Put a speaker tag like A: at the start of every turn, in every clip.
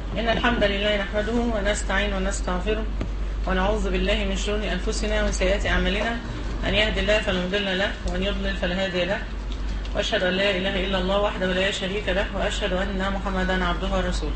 A: إن الحمد لله نحمده ونستعين ونستغفره ونعوذ بالله من شرور أنفسنا ومن سيئات أعمالنا أن يهد الله فلا مضل له وأن يضلل فلا هادي له وأشهد أن لا إله إلا الله وحده لا شريك له وأشهد أن محمدا عبده ورسوله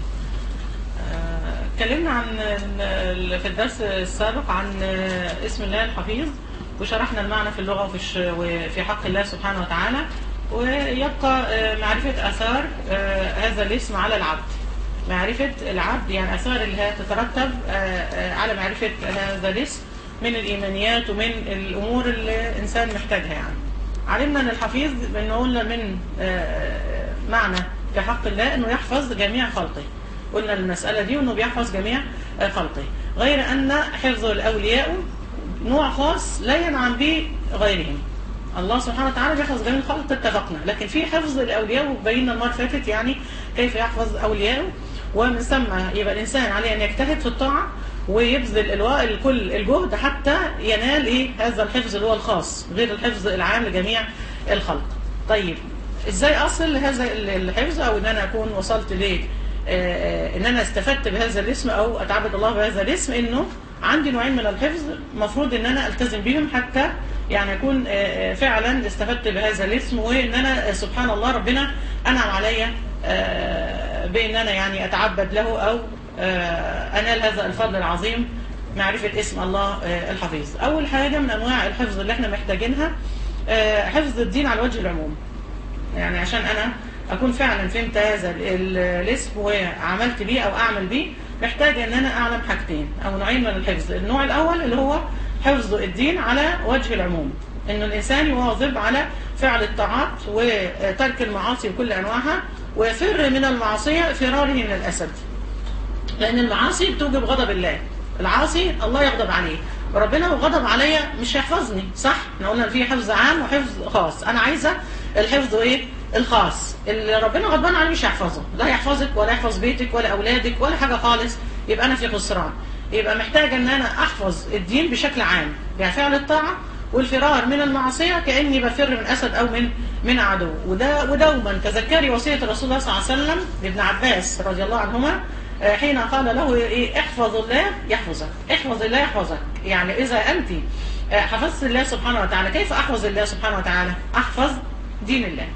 A: آه، اتكلمنا عن ال- في الدرس السابق عن آه، اسم الله الحفيظ وشرحنا المعنى في اللغة وفي الش- وفي حق الله سبحانه وتعالى ويبقى آه، معرفة آثار آه، هذا الاسم على العبد معرفة العبد يعني آثار اللي هتترتب آه، آه، على معرفة هذا الاسم من الإيمانيات ومن الأمور اللي الإنسان محتاجها يعني علمنا أن الحفيظ بأنه قلنا من آه، معنى في حق الله أنه يحفظ جميع خلقه قلنا المسألة دي وأنه بيحفظ جميع آه، خلقه غير أن حفظ الأولياء نوع خاص لا ينعم به غيرهم الله سبحانه وتعالى بيحفظ جميع الخلق اتفقنا لكن في حفظ الأولياء وبينا المرة اللي فاتت يعني كيف يحفظ أولياءه ومن ثم يبقى الإنسان عليه أن يجتهد في الطاعة ويبذل الواء الكل الجهد حتى ينال إيه هذا الحفظ اللي هو الخاص غير الحفظ العام لجميع الخلق طيب ازاي اصل لهذا الحفظ او ان انا اكون وصلت ل ان انا استفدت بهذا الاسم او اتعبد الله بهذا الاسم انه عندي نوعين من الحفظ المفروض ان انا التزم بهم حتى يعني اكون آه، آه، فعلا استفدت بهذا الاسم وان انا آه، سبحان الله ربنا انعم عليا آه، بان انا يعني اتعبد له او آه، انال هذا الفضل العظيم معرفة اسم الله آه، الحفيظ اول حاجة من انواع الحفظ اللي احنا محتاجينها آه، حفظ الدين على وجه العموم يعني عشان انا اكون فعلا فهمت هذا ال- ال- الاسم وعملت بيه او اعمل بيه محتاج ان انا اعلم حاجتين او نوعين من الحفظ النوع الاول اللي هو حفظ الدين على وجه العموم ان الانسان يواظب على فعل الطاعات وترك المعاصي بكل انواعها ويفر من المعصية فراره من الاسد لان المعاصي بتوجب غضب الله العاصي الله يغضب عليه وربنا لو غضب عليا مش هيحفظني صح احنا قلنا في حفظ عام وحفظ خاص انا عايزه الحفظ ايه الخاص اللي ربنا غضبان عليه مش هيحفظه لا يحفظك ولا يحفظ بيتك ولا اولادك ولا حاجه خالص يبقى انا في خسران يبقى محتاجه ان انا احفظ الدين بشكل عام يعني فعل الطاعه والفرار من المعصيه كاني بفر من اسد او من من عدو وده ودوما تذكري وصيه رسول الله صلى الله عليه وسلم لابن عباس رضي الله عنهما آه، حين قال له إيه احفظ الله يحفظك احفظ الله يحفظك يعني إذا أنت آه، حفظت الله سبحانه وتعالى كيف أحفظ الله سبحانه وتعالى أحفظ دين الله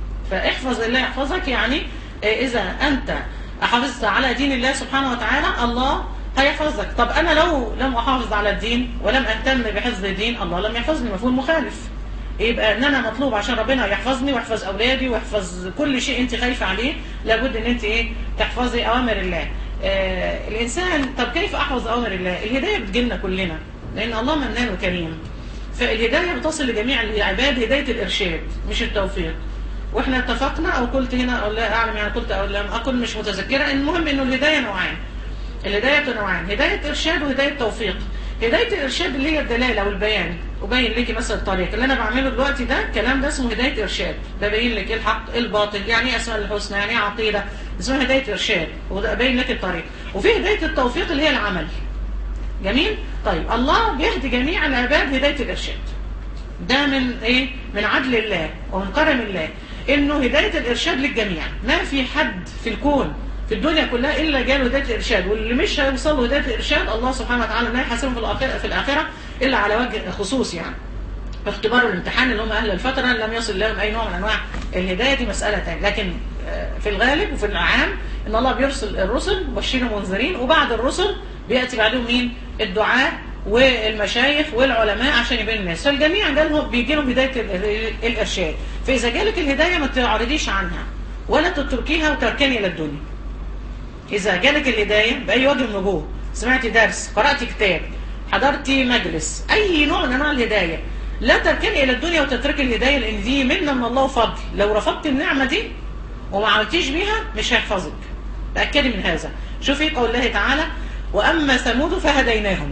A: فاحفظ الله يحفظك يعني آه، إذا أنت حافظت على دين الله سبحانه وتعالى الله هيحفظك طب أنا لو لم أحافظ على الدين ولم أهتم بحفظ الدين الله لم يحفظني مفهوم مخالف يبقى ان انا مطلوب عشان ربنا يحفظني ويحفظ اولادي ويحفظ كل شيء انت خايفه عليه لابد ان انت ايه تحفظي اوامر الله آه الانسان طب كيف احفظ اوامر الله الهدايه بتجيلنا كلنا لان الله منان وكريم فالهدايه بتصل لجميع العباد هدايه الارشاد مش التوفيق واحنا اتفقنا او قلت هنا او لا اعلم يعني قلت او لم اكن مش متذكره المهم انه الهدايه نوعين الهداية نوعان هداية إرشاد وهداية توفيق هداية الإرشاد اللي هي الدلالة والبيان وبين لك مثلا الطريق اللي أنا بعمله دلوقتي ده الكلام ده اسمه هداية إرشاد ببين لك إيه الحق إيه الباطل يعني إيه أسماء الحسنى يعني إيه عقيدة اسمها هداية إرشاد وده أبين لك الطريق وفي هداية التوفيق اللي هي العمل جميل طيب الله بيهدي جميع العباد هداية الإرشاد ده من ايه من عدل الله ومن كرم الله انه هدايه الارشاد للجميع ما في حد في الكون في الدنيا كلها الا جاله هدايه الارشاد واللي مش هيوصل له هدايه الارشاد الله سبحانه وتعالى لا يحاسبه في الاخره في الاخره الا على وجه خصوص يعني اختبار الامتحان اللي هم اهل الفتره لم يصل لهم اي نوع من انواع الهدايه دي مساله ثانيه لكن آه، في الغالب وفي العام ان الله بيرسل الرسل مبشرين ومنذرين وبعد الرسل بياتي بعدهم مين الدعاء والمشايخ والعلماء عشان يبين الناس فالجميع جالهم بيجي لهم هدايه ال- الارشاد فاذا جالك الهدايه ما تعرضيش عنها ولا تتركيها وتركني الى الدنيا إذا جالك الهداية بأي وجه من الوجوه سمعت درس قرأت كتاب حضرت مجلس أي نوع من أنواع الهداية لا تركني إلى الدنيا وتتركي الهداية لأن دي منة من الله وفضل لو رفضت النعمة دي وما عملتيش بيها مش هيحفظك تأكدي من هذا شوفي قول الله تعالى وأما ثمود فهديناهم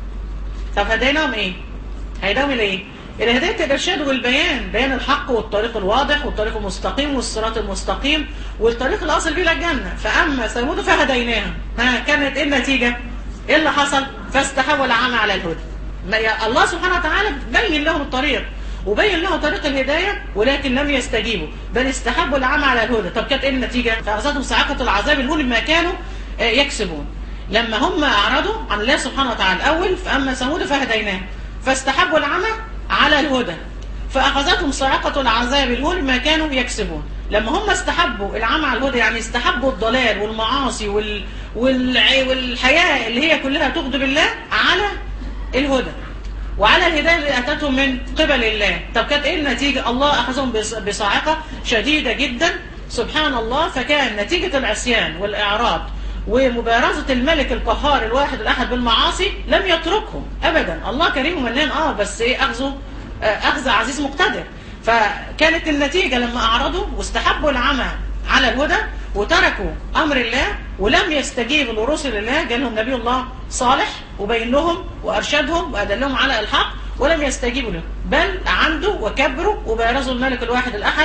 A: طب هديناهم إيه؟ هيداهم إلى إيه؟ إلى هداية الإرشاد والبيان بيان الحق والطريق الواضح والطريق المستقيم والصراط المستقيم والطريق اللي أصل بيه للجنة فأما ثمود فهديناهم ها كانت إيه النتيجة؟ إيه اللي حصل؟ فاستحول العمى على الهدى ما يا- الله سبحانه وتعالى بين لهم الطريق وبين له طريق الهداية ولكن لم يستجيبوا بل استحبوا العمى على الهدى طب كانت ايه النتيجة فأخذتهم صاعقة العذاب الهون ما كانوا آه، يكسبون لما هم اعرضوا عن الله سبحانه وتعالى الاول فاما ثمود فهديناهم فاستحبوا العمى على الهدى فاخذتهم صاعقه العذاب الهون ما كانوا يكسبون لما هم استحبوا العمى على الهدى يعني استحبوا الضلال والمعاصي وال... والع... والحياه اللي هي كلها تغضب الله على الهدى وعلى الهدايه اللي اتتهم من قبل الله طب كانت ايه النتيجه الله اخذهم بص- بصاعقه شديده جدا سبحان الله فكان نتيجه العصيان والاعراض ومبارزه الملك القهار الواحد الاحد بالمعاصي لم يتركهم ابدا الله كريم ومنان اه بس ايه اخذه آه، اخذ عزيز مقتدر فكانت النتيجه لما اعرضوا واستحبوا العمى على الهدى وتركوا امر الله ولم يستجيبوا لرسل الله جالهم نبي الله صالح وبين لهم وارشدهم وادلهم على الحق ولم يستجيبوا له بل عنده وكبروا وبارزوا الملك الواحد الاحد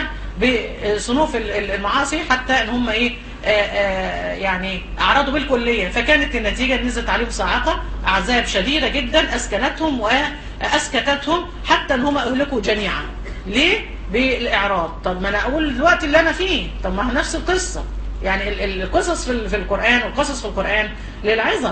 A: بصنوف ال- ال- المعاصي حتى ان هم ايه آه، آه، يعني اعرضوا بالكليه فكانت النتيجه إن نزلت عليهم صاعقه عذاب شديده جدا اسكنتهم واسكتتهم حتى ان هم اهلكوا جميعا ليه بالاعراض طب ما انا اقول دلوقتي اللي انا فيه طب ما هو نفس القصه يعني ال- ال- القصص في ال- في القران والقصص في القران للعظه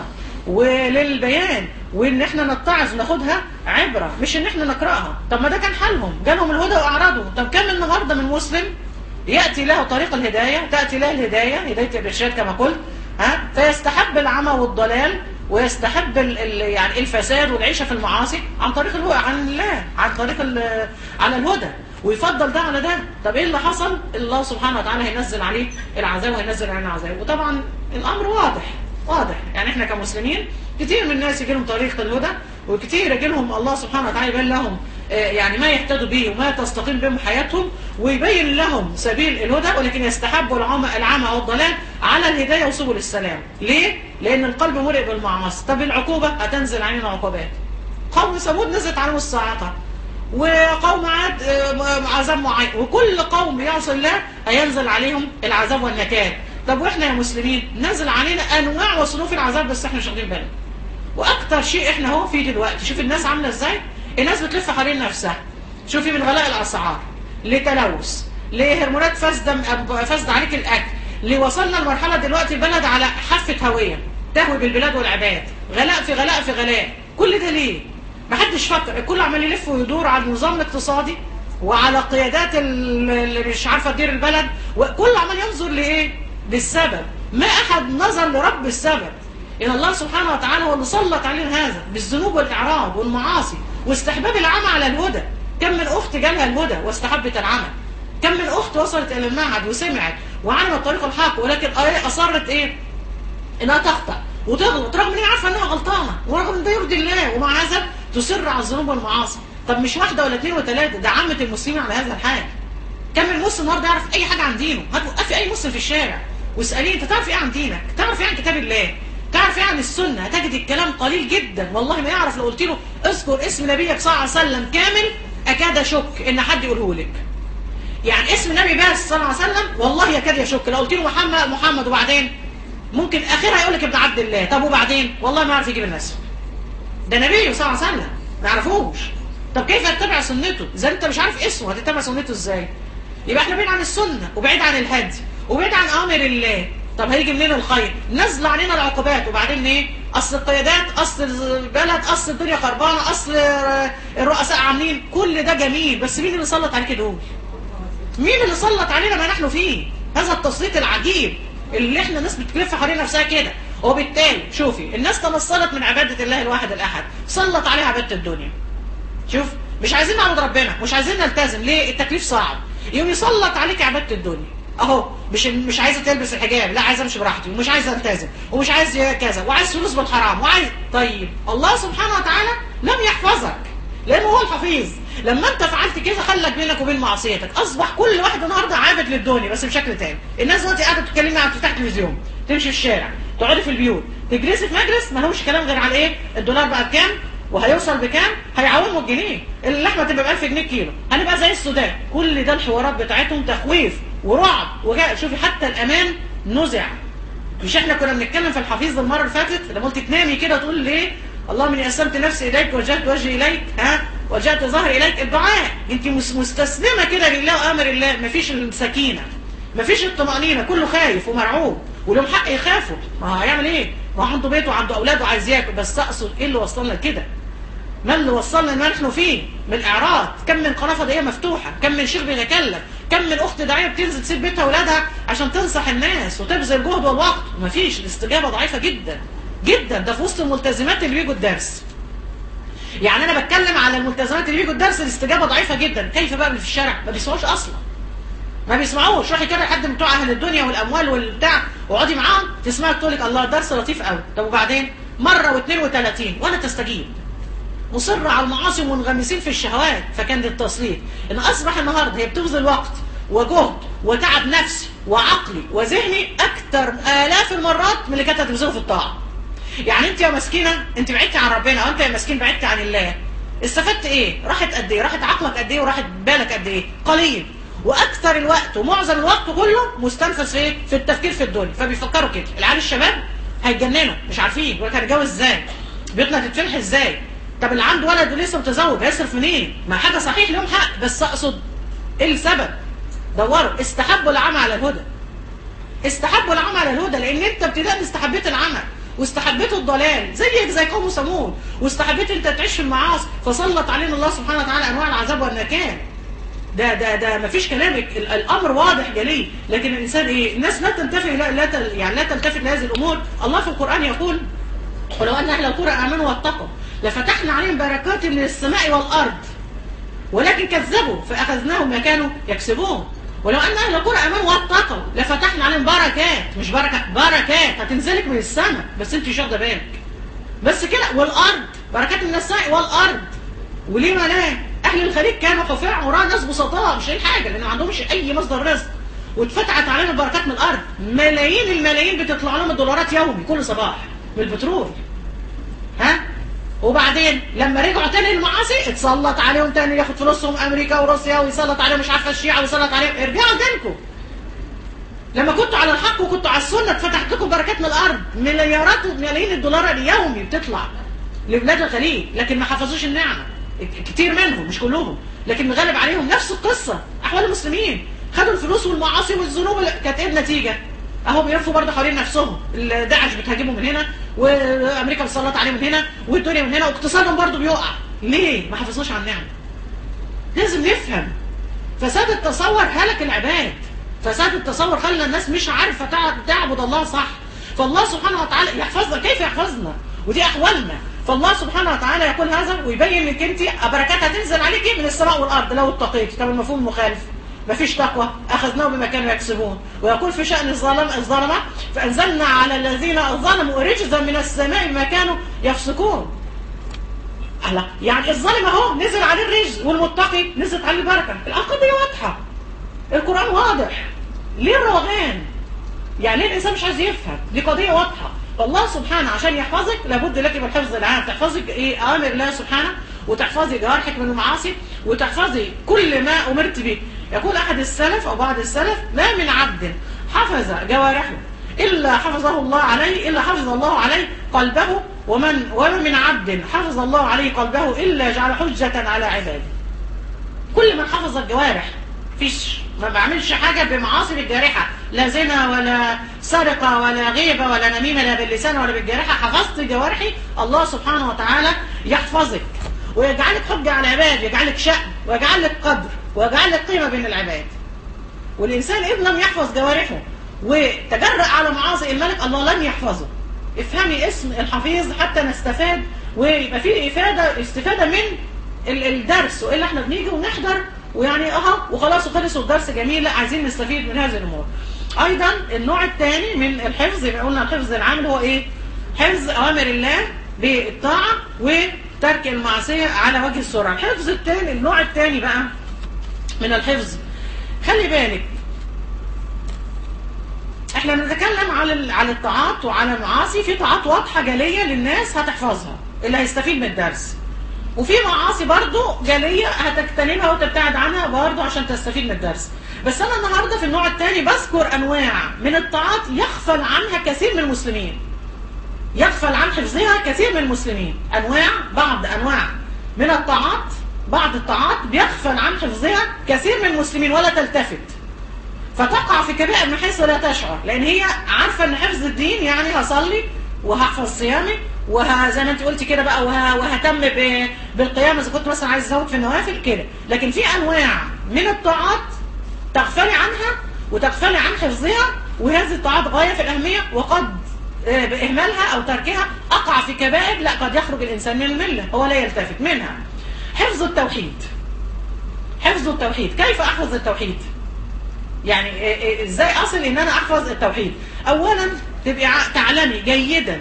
A: وللبيان وان احنا نتعظ وناخدها عبره مش ان احنا نقراها طب ما ده كان حالهم جالهم الهدى واعرضوا طب كم النهارده من مسلم ياتي له طريق الهدايه تاتي له الهدايه هدايه الارشاد كما قلت ها فيستحب العمى والضلال ويستحب ال ال يعني الفساد والعيشه في المعاصي عن طريق الهدى عن الله عن طريق ال- على الهدى ويفضل ده على ده طب ايه اللي حصل الله سبحانه وتعالى هينزل عليه العذاب وهينزل علينا العذاب وطبعا الامر واضح واضح يعني احنا كمسلمين كتير من الناس يجي لهم طريق الهدى وكتير يجي لهم الله سبحانه وتعالى يبين لهم آه، يعني ما يهتدوا به وما تستقيم بهم حياتهم ويبين لهم سبيل الهدى ولكن يستحبوا العمى العمى والضلال على الهدايه وسبل السلام ليه؟ لان القلب مرئ بالمعاصي طب العقوبه هتنزل علينا عقوبات قوم ثمود نزلت عليهم الصاعقه وقوم عاد آه، عذاب معين وكل قوم يعصي الله هينزل عليهم العذاب والنكال طب واحنا يا مسلمين نزل علينا انواع وصنوف العذاب بس احنا مش واخدين بالنا واكتر شيء احنا هو فيه دلوقتي شوف الناس عامله ازاي الناس بتلف حوالين نفسها شوفي من غلاء الاسعار لتلوث لهرمونات فاسده فاسده عليك الاكل لوصلنا لمرحله دلوقتي البلد على حافه هويه تهوي بالبلاد والعباد غلاء في غلاء في غلاء كل ده ليه محدش فكر الكل عمال يلف ويدور على النظام الاقتصادي وعلى قيادات ال- اللي مش عارفه تدير البلد وكل عمال ينظر لايه للسبب ما احد نظر لرب السبب إن الله سبحانه وتعالى هو اللي سلط علينا هذا بالذنوب والإعراض والمعاصي واستحباب العمى على الهدى كم من أخت جالها الهدى واستحبت العمى كم من أخت وصلت إلى المعهد وسمعت وعلمت طريق الحق ولكن آه أصرت إيه انها تخطأ وتغلط رغم ان هي عارفه انها غلطانه ورغم ان ده يرضي الله ومع هذا تصر على الذنوب والمعاصي طب مش واحده ولا اثنين وثلاثه ده عامه المسلمين على هذا الحال كم من مسلم النهارده يعرف اي حاجه عن دينه هتوقفي اي مسلم في الشارع واساليه انت تعرف ايه عن دينك تعرف ايه عن كتاب الله تعرف ايه عن السنه هتجد الكلام قليل جدا والله ما يعرف لو قلت له اذكر اسم نبيك صلى الله عليه وسلم كامل اكاد اشك ان حد يقوله لك يعني اسم النبي بس صلى الله عليه وسلم والله يكاد يشك لو قلت له محمد محمد وبعدين ممكن اخرها يقول لك ابن عبد الله طب وبعدين والله ما يعرف يجيب الناس ده نبي صلى الله عليه وسلم ما يعرفوش طب كيف اتبع سنته اذا انت مش عارف اسمه هتتبع سنته ازاي يبقى احنا بعيد عن السنه وبعيد عن الهدي وبعيد عن امر الله طب هيجي منين الخير نزل علينا العقوبات وبعدين ايه اصل القيادات اصل البلد اصل الدنيا خربانه اصل الرؤساء عاملين كل ده جميل بس مين اللي سلط عليك دول مين اللي سلط علينا ما نحن فيه هذا التسليط العجيب اللي احنا ناس بتلف حوالين نفسها كده وبالتالي شوفي الناس تنصلت من عبادة الله الواحد الأحد سلط عليها عبادة الدنيا شوف مش عايزين نعبد ربنا مش عايزين نلتزم ليه التكليف صعب يوم يسلط عليك عبادة الدنيا اهو مش مش عايزه تلبس الحجاب لا عايزه امشي براحتي ومش عايزه التزم ومش عايز كذا وعايز فلوس بالحرام وعايز طيب الله سبحانه وتعالى لم يحفظك لانه هو الحفيظ لما انت فعلت كده خلك بينك وبين معصيتك اصبح كل واحد النهارده عابد للدنيا بس بشكل تاني الناس دلوقتي قاعده تتكلمي عن تفتح تلفزيون تمشي في الشارع تقعدي في البيوت تجلسي في مجلس ما لهمش كلام غير على ايه الدولار بقى بكام وهيوصل بكام هيعوموا الجنيه اللحمه تبقى ب 1000 جنيه كيلو هنبقى زي السودان كل ده الحوارات بتاعتهم تخويف ورعب وجاء شوفي حتى الامان نزع مش احنا كنا بنتكلم في الحفيظ المره اللي فاتت لما قلت تنامي كده تقول ليه اللهم اني اسلمت نفسي اليك وجهت وجهي اليك ها وجهت ظهري اليك الدعاء انت مستسلمه كده لله وامر الله مفيش السكينه مفيش الطمانينه كله خايف ومرعوب
B: ولهم حق يخافوا ما هو هيعمل ايه ما هو عنده بيت وعنده اولاد وعايز ياكل بس اقصد ايه اللي وصلنا لكده ما اللي وصلنا لما نحن فيه من الاعراض كم من قناه فضائيه مفتوحه كم من شيخ بيتكلم كم من اخت داعيه بتنزل تسيب بيتها واولادها عشان تنصح الناس وتبذل جهد والوقت مفيش الاستجابه ضعيفه جدا جدا ده في وسط الملتزمات اللي بيجوا الدرس يعني انا بتكلم على الملتزمات اللي بيجوا الدرس الاستجابه ضعيفه جدا كيف بقى اللي في الشارع ما بيسمعوش اصلا ما بيسمعوش روحي كده لحد من بتوع اهل الدنيا والاموال والبتاع واقعدي معاهم تسمعي تقول لك الله درس لطيف قوي طب وبعدين مره واثنين وثلاثين ولا تستجيب مصر على المعاصي ومنغمسين في الشهوات فكان للتصليح ان اصبح النهارده هي بتبذل وقت وجهد وتعب نفسي وعقلي وذهني اكتر الاف المرات من اللي كانت هتبذله في الطاعه يعني انت يا مسكينه انت بعدتي عن ربنا او انت يا مسكين بعدتي عن الله استفدت ايه راحت قد ايه راحت عقلك قد ايه وراحت بالك قد ايه قليل واكثر الوقت ومعظم الوقت كله مستنفذ في ايه في التفكير في الدنيا فبيفكروا كده العيال الشباب هيتجننوا مش عارفين يقول لك هنتجوز ازاي بيوتنا تتفتح ازاي طب اللي عنده ولد ولسه متزوج هيصرف منين ما حاجه صحيح لهم حق بس اقصد ايه السبب دوروا استحبوا العمى على الهدى استحبوا العمى على الهدى لان انت ابتداء استحبيت العمى واستحبيت الضلال زيك زي قوم ثمود واستحبيت انت تعيش في المعاصي فسلط علينا الله سبحانه وتعالى انواع العذاب والنكال ده ده ده مفيش كلام ال- الامر واضح جلي لكن الانسان ايه الناس لا تنتفع لا, لا تل يعني لا تلتفت لهذه الامور الله في القران يقول ولو ان اهل القرى امنوا واتقوا لفتحنا عليهم بركات من السماء والارض ولكن كذبوا فاخذناهم ما كانوا يكسبون ولو ان اهل القرى امنوا واتقوا لفتحنا عليهم بركات مش بركه بركات هتنزلك من السماء بس انت مش واخده بالك بس كده والارض بركات من السماء والارض وليه ما لا اهل الخليج كانوا حفاع وراء ناس بسطاء مش اي حاجه لان ما عندهمش اي مصدر رزق واتفتحت عليهم البركات من الارض ملايين الملايين بتطلع لهم الدولارات يومي كل صباح من البترول ها وبعدين لما رجعوا تاني للمعاصي اتسلط عليهم تاني ياخد فلوسهم امريكا وروسيا ويسلط عليهم مش عارفه الشيعه ويسلط عليهم ارجعوا دينكم لما كنتوا على الحق وكنتوا على السنه اتفتحت لكم بركات من الارض مليارات وملايين الدولار اليومي بتطلع لبلاد الخليج لكن ما حفظوش النعمه كتير منهم مش كلهم لكن مغلب عليهم نفس القصه احوال المسلمين خدوا الفلوس والمعاصي والذنوب اللي- كانت ايه النتيجه اهو بيلفوا برضه حوالين نفسهم داعش بتهاجمهم من هنا وامريكا بتسلط عليهم من هنا والدنيا من هنا واقتصادهم برضه بيقع ليه ما حافظوش على النعمه لازم نفهم فساد التصور هلك العباد فساد التصور خلى الناس مش عارفه تع- تعبد الله صح فالله سبحانه وتعالى يحفظنا كيف يحفظنا ودي احوالنا فالله سبحانه وتعالى يقول هذا ويبين لك انت بركات هتنزل عليك من السماء والارض لو اتقيت طب المفهوم المخالف مفيش تقوى اخذناه بما كانوا يكسبون ويقول في شان الظلم الظلمه فانزلنا على الذين ظلموا رجزا من السماء بما كانوا يفسقون الله يعني الظالم اهو نزل عليه الرجز والمتقي نزلت عليه البركه القضيه واضحه القران واضح ليه الروغان يعني ليه الانسان مش عايز يفهم دي قضيه واضحه فالله سبحانه عشان يحفظك لابد لك من الحفظ العام تحفظي ايه اوامر الله سبحانه وتحفظي جوارحك من المعاصي وتحفظي كل ما امرت به يقول احد السلف او بعض السلف ما من عبد حفظ جوارحه الا حفظه الله عليه الا حفظ الله عليه قلبه ومن وما من عبد حفظ الله عليه قلبه الا جعل حجه على عباده كل من حفظ الجوارح فيش ما بعملش حاجة بمعاصي الجارحة لا زنا ولا سرقة ولا غيبة ولا نميمة لا باللسان ولا بالجارحة حفظت جوارحي الله سبحانه وتعالى يحفظك ويجعلك حجة على العباد يجعلك شأن ويجعل لك قدر ويجعل لك قيمة بين العباد والإنسان إن لم يحفظ جوارحه وتجرأ على معاصي الملك الله لن يحفظه افهمي اسم الحفيظ حتى نستفاد ويبقى فيه إفادة استفادة من ال- الدرس وإلا احنا بنيجي ونحضر ويعني اهو وخلاص وخلص الدرس جميل لا عايزين نستفيد من هذه الامور ايضا النوع الثاني من الحفظ يبقى قلنا الحفظ العام هو ايه حفظ اوامر الله بالطاعه وترك المعصيه على وجه السرعه الحفظ الثاني النوع الثاني بقى من الحفظ خلي بالك احنا بنتكلم على ال- على الطاعات وعلى المعاصي في طاعات واضحه جليه للناس هتحفظها اللي هيستفيد من الدرس وفي معاصي برضو جالية هتجتنبها وتبتعد عنها برضو عشان تستفيد من الدرس بس انا النهاردة في النوع الثاني بذكر انواع من الطاعات يغفل عنها كثير من المسلمين يغفل عن حفظها كثير من المسلمين انواع بعض انواع من الطاعات بعض الطاعات بيغفل عن حفظها كثير من المسلمين ولا تلتفت فتقع في كبائر من حيث لا تشعر لان هي عارفه ان حفظ الدين يعني هصلي وهحفظ صيامي وه زي ما انت قلتي كده بقى وه... وهتم ب... بالقيام اذا كنت مثلا عايز ازود في النوافل كده لكن في انواع من الطاعات تغفلي عنها وتغفلي عن حفظها وهذه الطاعات غايه في الاهميه وقد آه، باهمالها او تركها اقع في كبائر لا قد يخرج الانسان من المله هو لا يلتفت منها حفظ التوحيد حفظ التوحيد كيف احفظ التوحيد يعني إيه- إيه- ازاي اصل ان انا احفظ التوحيد اولا تبقي ع- تعلمي جيدا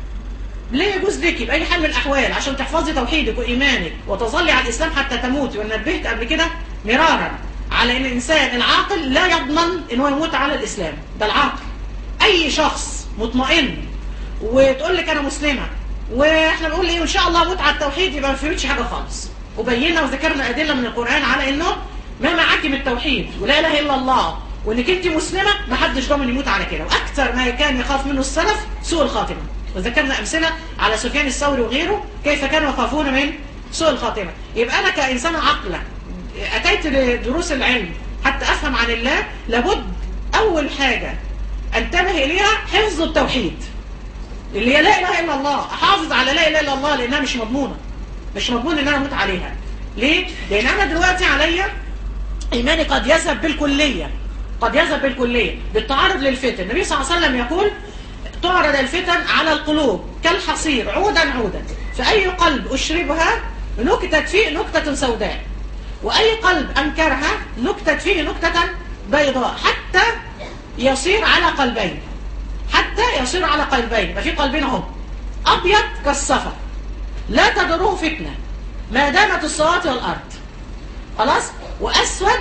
B: لا يجوز لك باي حال من الاحوال عشان تحفظي توحيدك وايمانك وتظلي على الاسلام حتى تموتي وانا نبهت قبل كده مرارا على ان الانسان العاقل لا يضمن ان هو يموت على الاسلام ده العاقل اي شخص مطمئن وتقول لك انا مسلمه واحنا بنقول ايه وان شاء الله اموت على التوحيد يبقى ما فهمتش حاجه خالص وبينا وذكرنا ادله من القران على انه ما معاكي من التوحيد ولا اله الا الله وانك انت مسلمه ما حدش ضامن يموت على كده واكثر ما كان يخاف منه السلف سوء الخاتمه وذكرنا امثله على سفيان الثوري وغيره كيف كانوا يخافون من سوء الخاتمه يبقى انا كانسان عاقله اتيت لدروس العلم حتى افهم عن الله لابد اول حاجه انتبه اليها حفظ التوحيد اللي هي لا اله الا الله احافظ على لا اله الا الله لانها مش مضمونه مش مضمون ان انا اموت عليها ليه لان انا دلوقتي عليا ايماني قد يذهب بالكليه قد يذهب بالكليه بالتعرض للفتن النبي صلى الله عليه وسلم يقول تعرض الفتن على القلوب كالحصير عودا عودا فاي قلب اشربها نكتت فيه نكته سوداء واي قلب انكرها نكتت فيه نكته بيضاء حتى يصير على قلبين حتى يصير على قلبين يبقى في قلبين اهو ابيض كالصفا لا تضره فتنه ما دامت السماوات والارض خلاص واسود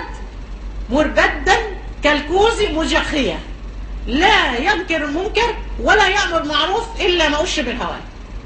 B: مربدا كالكوز مجخيه لا ينكر المنكر ولا يامر معروف الا ما اشرب الهوى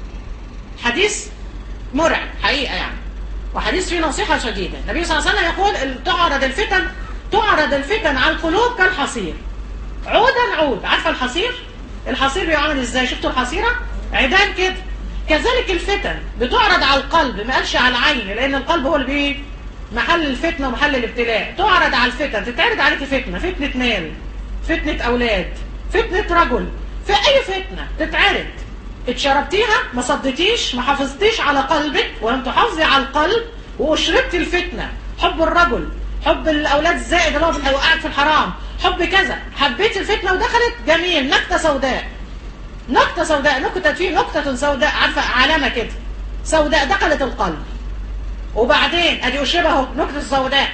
B: حديث مرعب حقيقه يعني وحديث فيه نصيحه شديده النبي صلى الله عليه وسلم يقول تعرض الفتن تعرض الفتن على القلوب كالحصير عودا عود عارفه الحصير الحصير بيعمل ازاي شفتوا الحصيره عيدان كده كذلك الفتن بتعرض على القلب ما قالش على العين لان القلب هو اللي بيه محل الفتنه ومحل الابتلاء تعرض على الفتن تتعرض عليك فتنه فتنه مال فتنه اولاد فتنه رجل في اي فتنه تتعرض اتشربتيها ما صدتيش ما حافظتيش على قلبك ولم تحافظي على القلب واشربت الفتنه حب الرجل حب الاولاد الزائد اللي هو وقعت في الحرام حب كذا حبيت الفتنه ودخلت جميل نكته سوداء نكته سوداء نكتت فيه نكته سوداء عارفه علامه كده سوداء دخلت القلب وبعدين ادي اشربها اهو نكته سوداء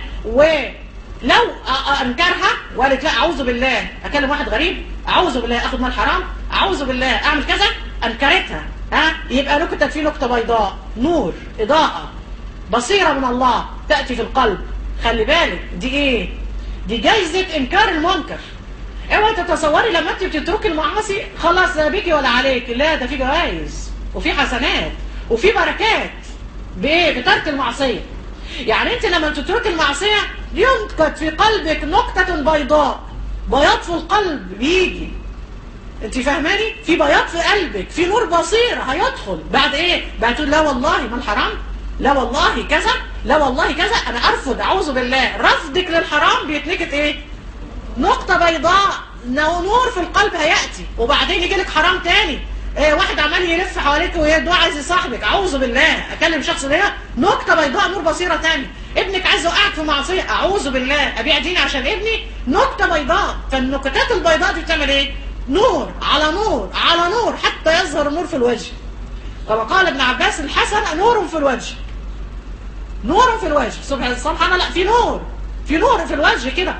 B: ولو انكرها وقالت لا اعوذ بالله اكلم واحد غريب اعوذ بالله اخد مال حرام اعوذ بالله اعمل كذا انكرتها ها يبقى نكتت فيه نكته بيضاء نور اضاءه بصيره من الله تاتي في القلب خلي بالك دي ايه دي جايزه انكار المنكر اوعي تتصوري لما انت بتتركي المعاصي خلاص لا بيكي ولا عليك لا ده في جوائز وفي حسنات وفي بركات بايه بترك المعصيه يعني انت لما تتركي المعصيه ينكت في قلبك نكته بيضاء بياض في القلب بيجي انت فاهماني في بياض في قلبك في نور بصيره هيدخل بعد ايه بعد تقول لا والله ما الحرام لا والله كذا لا والله كذا انا ارفض اعوذ بالله رفضك للحرام بيتنكت ايه نقطه بيضاء نور في القلب هياتي وبعدين يجي لك حرام تاني إيه واحد عمال يلف حواليك ويدعو عايز يصاحبك اعوذ بالله اكلم شخص ده نقطه بيضاء نور بصيره تاني ابنك عايز يوقعك في معصيه اعوذ بالله ابيع ديني عشان ابني نقطه بيضاء فالنكتات البيضاء دي بتعمل ايه نور على نور على نور حتى يظهر النور في الوجه كما قال ابن عباس الحسن نور في الوجه نور في الوجه سبحان سبحان الله في نور في نور في الوجه كده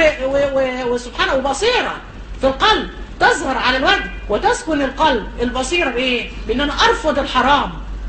B: وسبحان وبصيره في القلب تظهر على الوجه وتسكن القلب البصيره بايه؟ بان انا ارفض الحرام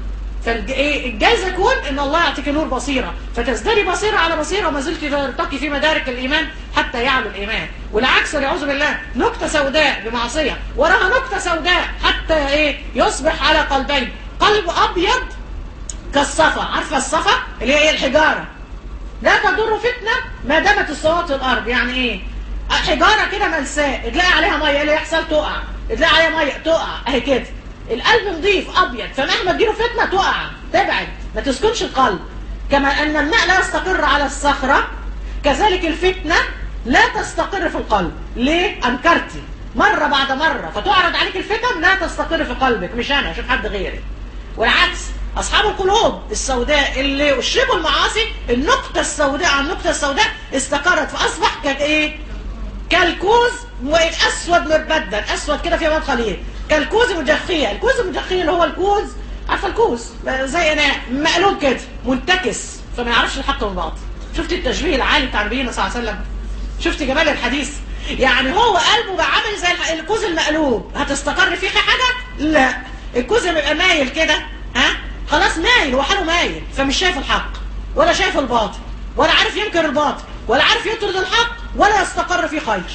B: فالجايز يكون ان الله يعطيك نور بصيره فتزدري بصيره على بصيره وما زلت ترتقي في مدارك الايمان حتى يعلو الايمان والعكس والعياذ بالله نكته سوداء بمعصيه وراها نكته سوداء حتى ايه يصبح على قلبين قلب ابيض كالصفا عارفه الصفا اللي هي الحجاره لا تضر فتنه ما دامت السماوات والارض يعني ايه حجاره كده ملساء تلاقي عليها ميه اللي يحصل تقع تلاقي عليها ميه تقع اهي كده القلب نظيف ابيض فمهما تجيله فتنه تقع تبعد ما تسكنش القلب كما ان الماء لا يستقر على الصخره كذلك الفتنه لا تستقر في القلب ليه انكرتي مره بعد مره فتعرض عليك الفتن لا تستقر في قلبك مش انا شوف حد غيري والعكس اصحاب القلوب السوداء اللي اشربوا المعاصي النقطه السوداء على النقطه السوداء استقرت فاصبح كانت ايه كالكوز واسود مربدا اسود كده فيها مدخلين كالكوز مجخيه الكوز المجخيه اللي هو الكوز عارفه الكوز زي انا مقلوب كده منتكس فما يعرفش الحق من الباطل شفت التشبيه العالي بتاع نبينا صلى الله عليه وسلم شفت جمال الحديث يعني هو قلبه بقى عامل زي الكوز المقلوب هتستقر فيه حاجه لا الكوز بيبقى مايل كده ها خلاص مايل هو حاله مايل فمش شايف الحق ولا شايف الباطل ولا عارف ينكر الباطل ولا عارف يطرد الحق ولا يستقر فيه خير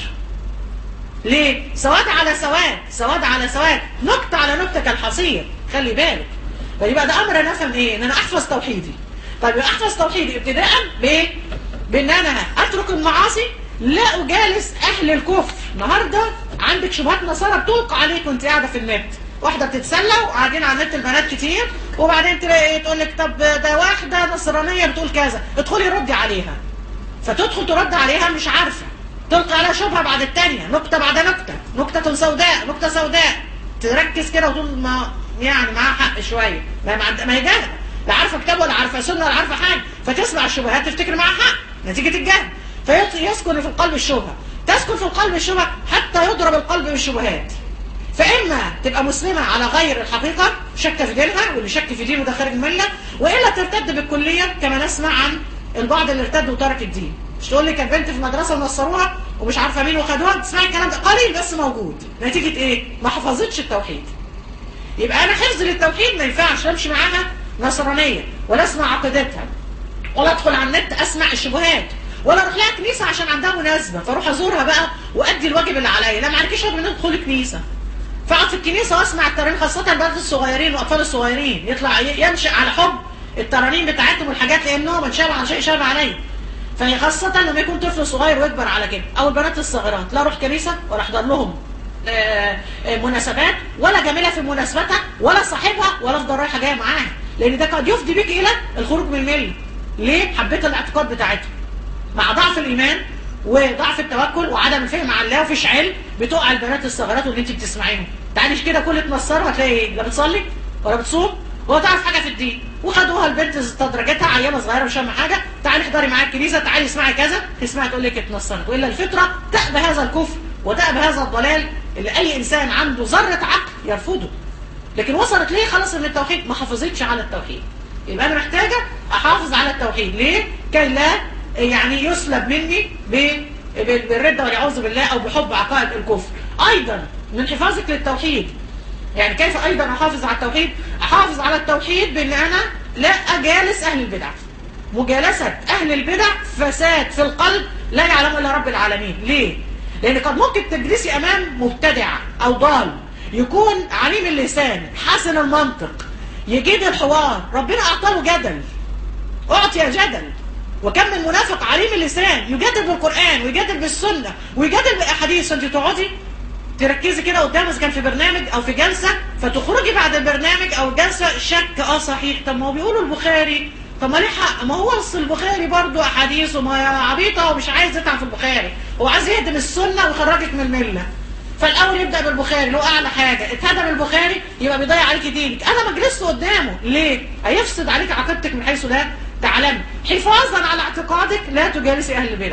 B: ليه سواد على سواد سواد على سواد نكتة على نكتة كالحصير خلي بالك فيبقى ده امر انا افهم ايه ان انا احفظ توحيدي طيب يبقى احفظ توحيدي ابتداء بايه بان انا اترك المعاصي لا اجالس اهل الكفر النهارده عندك شبهات نصارى بتوقع عليك وانت قاعده في النت واحده بتتسلى وقاعدين على النت البنات كتير وبعدين تلاقي تقول لك طب ده واحده نصرانيه بتقول كذا ادخلي ردي عليها فتدخل ترد عليها مش عارفه تلقي عليها شبهه بعد الثانيه نكته بعد نكته نكته سوداء نكته سوداء تركز كده وتقول ما يعني معاها حق شويه ما ما ما هي جاهله لا عارفه كتاب ولا عارفه سنه ولا عارفه حاجه فتسمع الشبهات تفتكر معاها حق نتيجه الجهل فيسكن في القلب الشبهه تسكن في القلب الشبهه حتى يضرب القلب بالشبهات فإما تبقى مسلمة على غير الحقيقة شك في دينها واللي شك في دينه ده خارج الملة وإلا ترتد بالكلية كما نسمع عن البعض اللي ارتد وترك الدين مش تقول لي كانت بنت في مدرسة ونصروها ومش عارفة مين وخدوها تسمعي الكلام ده قليل بس موجود نتيجة إيه؟ ما حفظتش التوحيد يبقى أنا حفظ للتوحيد ما ينفعش أمشي معاها نصرانية ولا أسمع عقيدتها ولا أدخل على النت أسمع الشبهات ولا اروح لها كنيسه عشان عندها مناسبه فاروح ازورها بقى وادي الواجب اللي عليا لا ما عرفش من ادخل كنيسه فاقعد في الكنيسه واسمع الترانيم خاصه البنات الصغيرين والاطفال الصغيرين يطلع ينشا على حب الترانيم بتاعتهم والحاجات لانهم انشابوا على شيء شابه عليا فهي خاصة لما يكون طفل صغير ويكبر على كده أو البنات الصغيرات لا أروح كنيسة ولا أحضر لهم آه، آه، مناسبات ولا جميلة في مناسبتها ولا صاحبها ولا أفضل رايحة جاية معاها لأن ده قد يفضي بيك إلى الخروج من الملة ليه؟ حبيت الاعتقاد بتاعتهم مع ضعف الإيمان وضعف التوكل وعدم الفهم عن الله وفيش علم بتقع البنات الصغيرات واللي انت بتسمعيهم تعالي كده كل تنصرها هتلاقي ايه لا بتصلي ولا بتصوم ولا تعرف حاجه في الدين وخدوها البنت استدرجتها عيانه صغيره مش فاهمه حاجه تعالي احضري معايا الكنيسه تعالي اسمعي كذا تسمعي تقول لك اتنصرت والا الفطره تأبى هذا الكفر وتأبى هذا الضلال اللي اي انسان عنده ذره عقل يرفضه لكن وصلت ليه خلاص من التوحيد ما حافظتش على التوحيد يبقى انا محتاجه احافظ على التوحيد ليه كي لا يعني يسلب مني ب- ب- بالردة والعياذ بالله او بحب عقائد الكفر ايضا من حفاظك للتوحيد يعني كيف ايضا احافظ على التوحيد احافظ على التوحيد بان انا لا اجالس اهل البدع مجالسة اهل البدع فساد في القلب لا يعلم الا رب العالمين ليه لان قد ممكن تجلسي امام مبتدع او ضال يكون عليم اللسان حسن المنطق يجيب الحوار ربنا اعطاه جدل اعطي جدل وكم من منافق عليم اللسان يجادل بالقرآن ويجادل بالسنة ويجادل بالأحاديث فأنت تقعدي تركزي كده قدامه إذا كان في برنامج أو في جلسة فتخرجي بعد البرنامج أو الجلسة شك أه صحيح طب ما هو بيقولوا البخاري طب ما ليه حق ما هو اصل البخاري برضه أحاديث وما عبيطة ومش عايز يتعب في البخاري هو عايز يهدم السنة ويخرجك من الملة فالاول يبدا بالبخاري لو اعلى حاجه اتهدم البخاري يبقى بيضيع عليك دينك انا ما جلست قدامه ليه هيفسد عليك عقيدتك من حيث لا تعلم حفاظا على اعتقادك لا تجالسي اهل البدع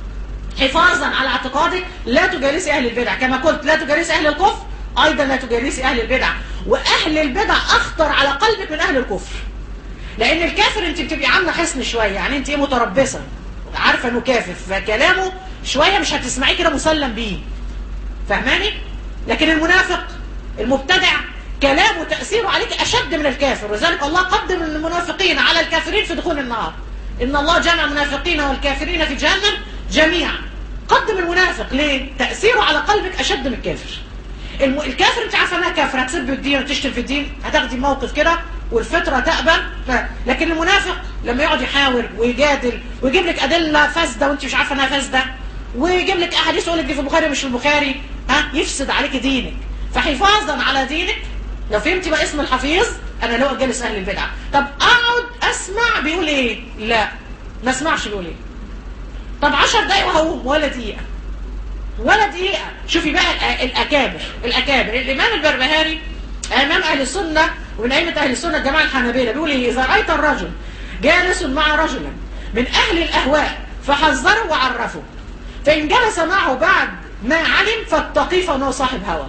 B: حفاظا على اعتقادك لا تجالسي اهل البدع كما قلت لا تجالسي اهل الكفر ايضا لا تجالسي اهل البدع واهل البدع اخطر على قلبك من اهل الكفر لان الكافر انت بتبقي عامله حصن شويه يعني انت ايه متربصه عارفه انه كافر فكلامه شويه مش هتسمعيه كده مسلم بيه فاهماني لكن المنافق المبتدع كلامه وتأثيره عليك أشد من الكافر وذلك الله قدم المنافقين على الكافرين في دخول النار إن الله جمع المنافقين والكافرين في جهنم جميعا قدم المنافق ليه؟ تأثيره على قلبك أشد من الكافر الم... الكافر انت عارفه انها كافر هتسب الدين وتشتم في الدين هتاخدي موقف كده والفطره تأبى ف... لكن المنافق لما يقعد يحاور ويجادل ويجيب لك ادله فاسده وانت مش عارفه انها فاسده ويجيب لك احاديث يقول لك دي في البخاري مش في البخاري ها يفسد عليك دينك فحفاظا على دينك لو فهمتي بقى اسم الحفيظ انا لو اجلس اهل البدع طب اقعد اسمع بيقول ايه لا ما اسمعش بيقول ايه طب 10 دقايق وهقوم ولا دقيقه ولا دقيقه شوفي بقى الأ- الاكابر الاكابر الامام البربهاري امام اهل السنه ومن ائمه اهل السنه الجماعه الحنابله بيقول ايه اذا رايت الرجل جالس مع رجلا من اهل الاهواء فحذره وعرفه فان جلس معه بعد ما علم فاتقيه فانه صاحب هوى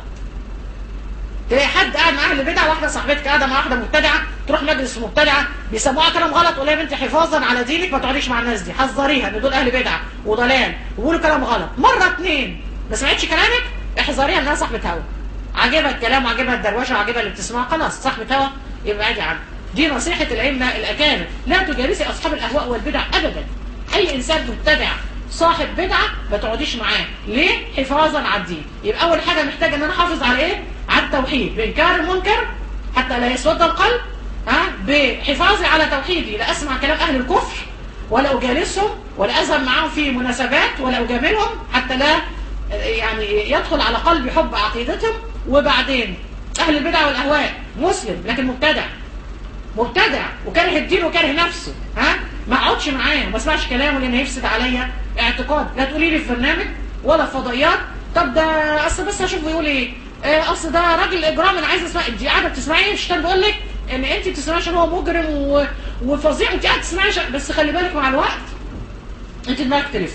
B: تلاقي حد قاعد مع اهل بدعه واحده صاحبتك قاعده مع واحده مبتدعه تروح مجلس مبتدعه بيسموها كلام غلط قول لها يا بنتي حفاظا على دينك ما تقعديش مع الناس دي حذريها ان دول اهل بدعه وضلال وبيقولوا كلام غلط مره اتنين ما سمعتش كلامك احذريها انها صاحبه هوا عاجبها الكلام وعاجبها الدروشه وعاجبها اللي بتسمعه خلاص صاحبه هوا يبقى ابعدي عنها دي نصيحه الائمه الاكابر لا تجالسي اصحاب الاهواء والبدع ابدا اي انسان مبتدع صاحب بدعه ما تقعديش معاه ليه حفاظا على الدين يبقى اول حاجه محتاجه ان انا احافظ على ايه على التوحيد بانكار المنكر حتى لا يسود القلب ها بحفاظي على توحيدي لا اسمع كلام اهل الكفر ولا اجالسهم ولا اذهب معاهم في مناسبات ولا اجاملهم حتى لا يعني يدخل على قلبي حب عقيدتهم وبعدين اهل البدع والاهواء مسلم لكن مبتدع مبتدع وكاره الدين وكاره نفسه ها ما اقعدش معاه وما اسمعش كلامه لان هيفسد عليا اعتقاد لا تقولي لي في برنامج ولا في فضائيات طب ده اصل بس هشوف بيقول ايه آه، اصل ده راجل اجرام انا عايز اسمع انت قاعده بتسمعي الشيطان بيقول لك ان انت بتسمعي عشان هو مجرم و... وفظيع انت قاعده تسمعي عشان- بس خلي بالك مع الوقت انت دماغك تلف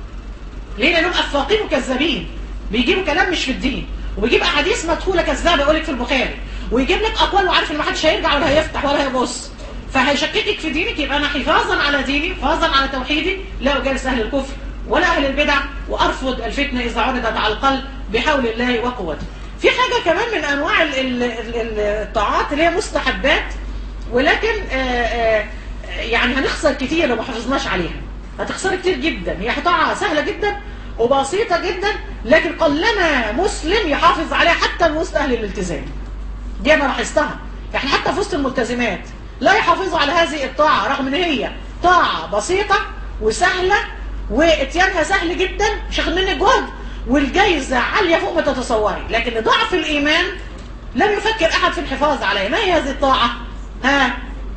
B: ليه لانهم افاقين وكذابين بيجيبوا كلام مش في الدين وبيجيب احاديث مدخوله كذابه يقول لك في البخاري ويجيب لك اقوال وعارف ان ما حدش هيرجع ولا هيفتح ولا هيبص فهيشككك في دينك يبقى انا حفاظا على ديني حفاظا على توحيدي لا اجالس اهل الكفر ولا اهل البدع وارفض الفتنه اذا عرضت على القلب بحول الله وقوته في حاجه كمان من انواع ال- ال- ال- الطاعات اللي هي مستحبات ولكن آه، آه، يعني هنخسر كتير لو ما حافظناش عليها هتخسري كتير جدا هي طاعه سهله جدا وبسيطه جدا لكن قلما مسلم يحافظ عليها حتى من وسط اهل الالتزام دي انا لاحظتها يعني حتى في وسط الملتزمات لا يحافظوا على هذه الطاعه رغم ان هي طاعه بسيطه وسهله واتيانها سهل جدا مش هاخد منك جهد والجايزه عاليه فوق ما تتصوري لكن لضعف الايمان لم يفكر احد في الحفاظ عليها ما هي هذه الطاعه ها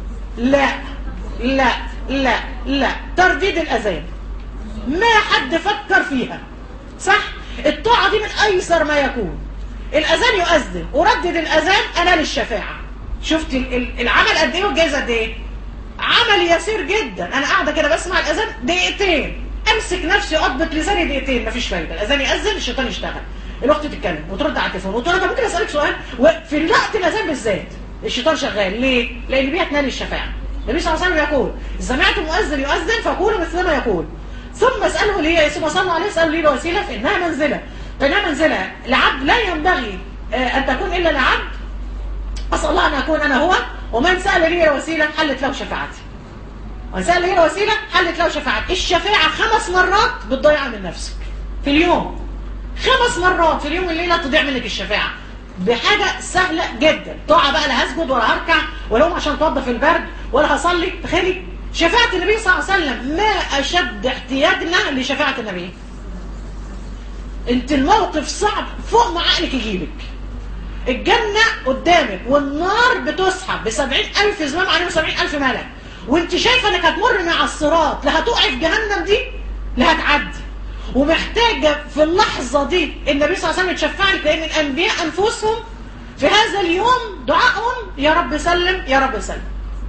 B: لا لا لا لا ترديد الاذان ما حد فكر فيها صح الطاعه دي من ايسر ما يكون الاذان يؤذن وردد الاذان انا للشفاعه شفت ال- ال- العمل قد ايه والجايزه قد ايه عمل يسير جدا انا قاعده كده بسمع الاذان دقيقتين امسك نفسي اضبط لساني دقيقتين مفيش فايده الاذان ياذن الشيطان يشتغل الاخت تتكلم وترد على التليفون وتقول لها ممكن اسالك سؤال وفي وقت الاذان بالذات الشيطان شغال ليه لان بيها تنال الشفاعه النبي صلى الله عليه وسلم يقول سمعت مؤذن يؤذن فقولوا مثل ما يقول ثم اساله ليه ثم صلوا عليه اسالوا ليه الوسيله فانها منزله فانها منزله لعبد لا ينبغي آه، ان تكون الا لعبد اسال الله ان اكون انا هو ومن سال لي الوسيله حلت له شفاعتي ومن سال لي الوسيله حلت له شفاعتي الشفاعه خمس مرات بتضيع من نفسك في اليوم خمس مرات في اليوم والليله تضيع منك الشفاعه بحاجه سهله جدا طاعه بقى لا هسجد ولا هركع ولا اقوم عشان اتوضى في البرد ولا هصلي تخيلي شفاعه النبي صلى الله عليه وسلم ما اشد احتياجنا لشفاعه النبي انت الموقف صعب فوق ما عقلك يجيبك الجنة قدامك والنار بتسحب بسبعين ألف زمام عليهم سبعين ألف ملك وانت شايفة انك هتمر مع الصراط لا هتقع في جهنم دي لا هتعدي ومحتاجة في اللحظة دي النبي صلى الله عليه وسلم يتشفع لك لأن الأنبياء أنفسهم في هذا اليوم دعائهم يا رب سلم يا رب سلم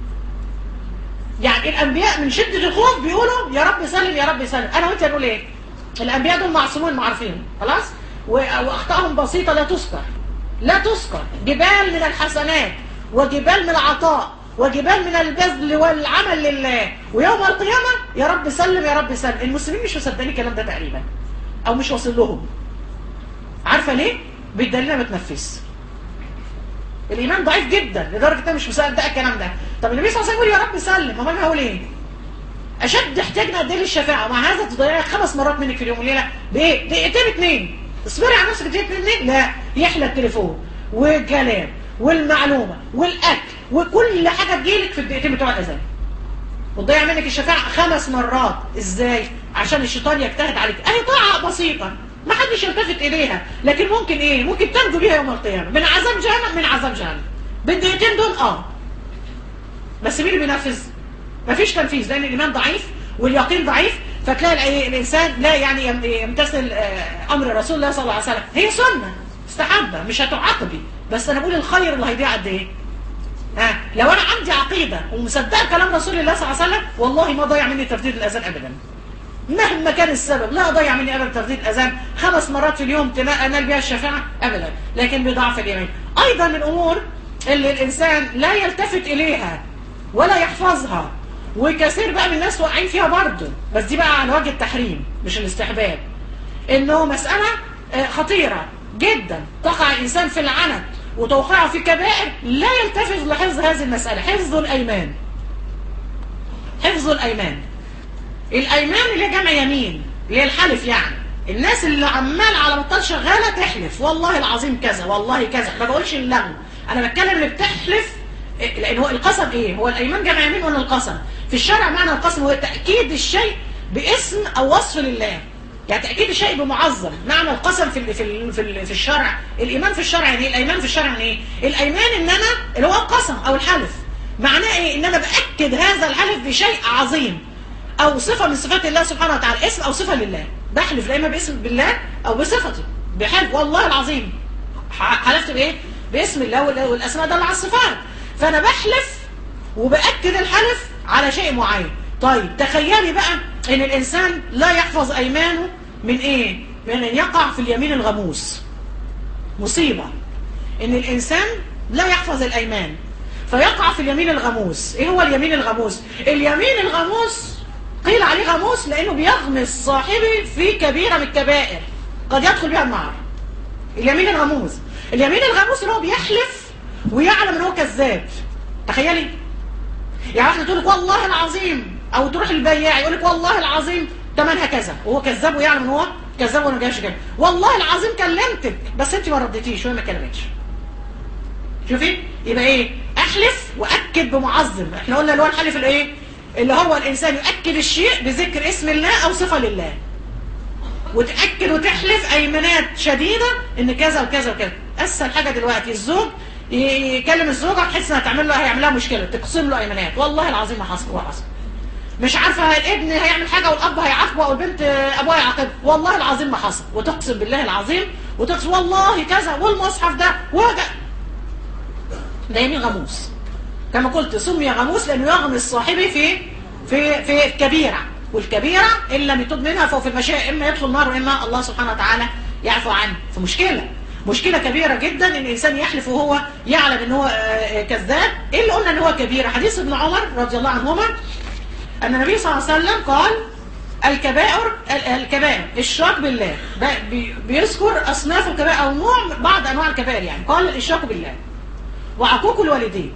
B: يعني الأنبياء من شدة الخوف بيقولوا يا رب سلم يا رب سلم أنا وأنت هنقول إيه؟ الأنبياء دول معصومين معروفين خلاص؟ و- وأخطائهم بسيطة لا تذكر لا تذكر جبال من الحسنات وجبال من العطاء وجبال من البذل والعمل لله ويوم القيامة يا رب سلم يا رب سلم المسلمين مش مصدقين الكلام ده تقريبا أو مش واصل لهم عارفة ليه؟ بالدليل ما تنفذ الإيمان ضعيف جدا لدرجة أنا مش مصدق الكلام ده طب النبي صلى الله عليه وسلم يقول يا رب سلم أمال أنا هقول إيه؟ اشد احتاجنا قد ايه للشفاعه مع هذا تضيع خمس مرات منك في اليوم وليله بايه دقيقتين اتنين اصبري على نفسك دقيقتين اتنين لا يحلى التليفون والكلام والمعلومه والاكل وكل حاجه تجيلك في الدقيقتين بتوع الاذان وتضيع منك الشفاعه خمس مرات ازاي عشان الشيطان يجتهد عليك اهي طاعه بسيطه ما حدش يلتفت اليها لكن ممكن ايه ممكن تنجو بيها يوم القيامه من عذاب جهنم من عذاب جهنم بالدقيقتين دول اه بس مين اللي بينفذ مفيش تنفيذ لان الايمان ضعيف واليقين ضعيف فتلاقي الانسان لا يعني يم- يمتثل آه، امر رسول الله صلى الله عليه وسلم هي سنه مستحبه مش هتعاقبي بس انا بقول الخير اللي هيضيع قد ايه ها لو انا عندي عقيده ومصدقه كلام رسول الله صلى الله عليه وسلم والله ما ضيع مني ترديد الاذان ابدا مهما كان السبب لا اضيع مني ابدا ترديد الاذان خمس مرات في اليوم تنا- انال بها الشفاعه ابدا لكن بضعف اليمين ايضا من الامور اللي الانسان لا يلتفت اليها ولا يحفظها وكثير بقى من الناس واقعين فيها برضه بس دي بقى على وجه التحريم مش الاستحباب انه مساله آه، خطيره جدا تقع الانسان في العنت وتوقعه في كبائر لا يلتفت لحفظ هذه المساله حفظ الايمان حفظ الايمان الايمان اللي هي جمع يمين اللي هي الحلف يعني الناس اللي عمال على بطال شغاله تحلف والله العظيم كذا والله كذا ما بقولش اللغو انا بتكلم اللي بتحلف إيه، لان هو القسم ايه هو الايمان جمع يمين ولا القسم في الشرع معنى القسم هو تاكيد الشيء باسم او وصف لله يعني تاكيد الشيء بمعظم معنى القسم في ال في ال في, ال في الشرع الايمان في الشرع يعني ايه الايمان في الشرع يعني ايه الايمان ان انا اللي هو القسم او الحلف معناه ايه ان انا باكد هذا الحلف بشيء عظيم او صفه من صفات الله سبحانه وتعالى اسم او صفه لله بحلف لا اما باسم بالله او بصفته بحلف والله العظيم ح- حلفت بايه باسم الله وال- والاسماء دل على الصفات فانا بحلف وباكد الحلف على شيء معين طيب تخيلي بقى ان الانسان لا يحفظ ايمانه من ايه من ان يقع في اليمين الغموس مصيبه ان الانسان لا يحفظ الايمان فيقع في اليمين الغموس ايه هو اليمين الغموس اليمين الغموس قيل عليه غموس لانه بيغمس صاحبه في كبيره من الكبائر قد يدخل بها النار اليمين الغموس اليمين الغموس اللي هو بيحلف ويعلم ان هو كذاب تخيلي يعني واحده تقول لك والله العظيم او تروح البياع يقول لك والله العظيم ثمنها كذا وهو كذاب ويعلم ان هو كذاب وانا ما جايش كده والله العظيم كلمتك بس انت ما رديتيش وهي ما كلمتش شوفي يبقى ايه احلف واكد بمعظم احنا قلنا اللي هو الحلف الايه اللي هو الانسان يؤكد الشيء بذكر اسم الله او صفه لله وتاكد وتحلف ايمانات شديده ان كذا وكذا وكذا اسهل حاجه دلوقتي الزوج ي- يكلم الزوجه تحس انها تعمل له هيعمل لها مشكله تقسم له ايمانات والله العظيم ما حصل هو حصل مش عارفه الابن هيعمل حاجه والاب هيعاقبه او البنت ابوها يعاقبها والله العظيم ما حصل وتقسم بالله العظيم وتقسم والله كذا والمصحف ده وده ده يمين غموس كما قلت سمي غموس لانه يغمس صاحبه في في في الكبيره والكبيره ان لم يتوب منها فهو في المشاء اما يدخل النار واما الله سبحانه وتعالى يعفو عنه فمشكله مشكله كبيره جدا ان الانسان يحلف وهو يعلم ان هو آه، كذاب ايه اللي قلنا ان هو كبيره حديث ابن عمر رضي الله عنهما ان النبي صلى الله عليه وسلم قال الكبائر ال- الكبائر الشرك بالله ب- بي- بيذكر اصناف الكبائر او نوع بعض انواع الكبائر يعني قال الاشراك بالله وعقوق الوالدين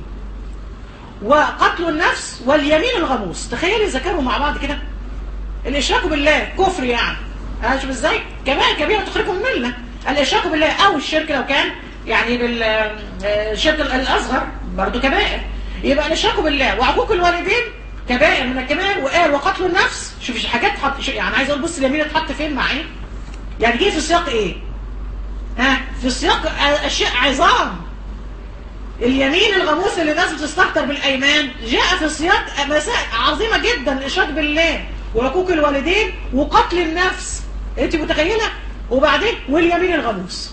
B: وقتل النفس واليمين الغموس تخيلي ذكروا مع بعض كده الاشراك بالله كفر يعني انا شوف ازاي كبائر كبيره تخرجكم من المله الاشراك بالله او الشرك لو كان يعني بالشرك الاصغر برضه كبائر يبقى الاشراك بالله وعقوق الوالدين كبائر من الكبائر وقال وقتل النفس شوف حاجات تحط شو- يعني عايز اقول بص اليمين اتحط فين مع ايه يعني جه في سياق ايه ها في سياق اشياء عظام اليمين الغموس اللي الناس بتستهتر بالايمان جاء في سياق مسائل عظيمه جدا الاشراك بالله وعقوق الوالدين وقتل النفس انت متخيله وبعدين واليمين الغموس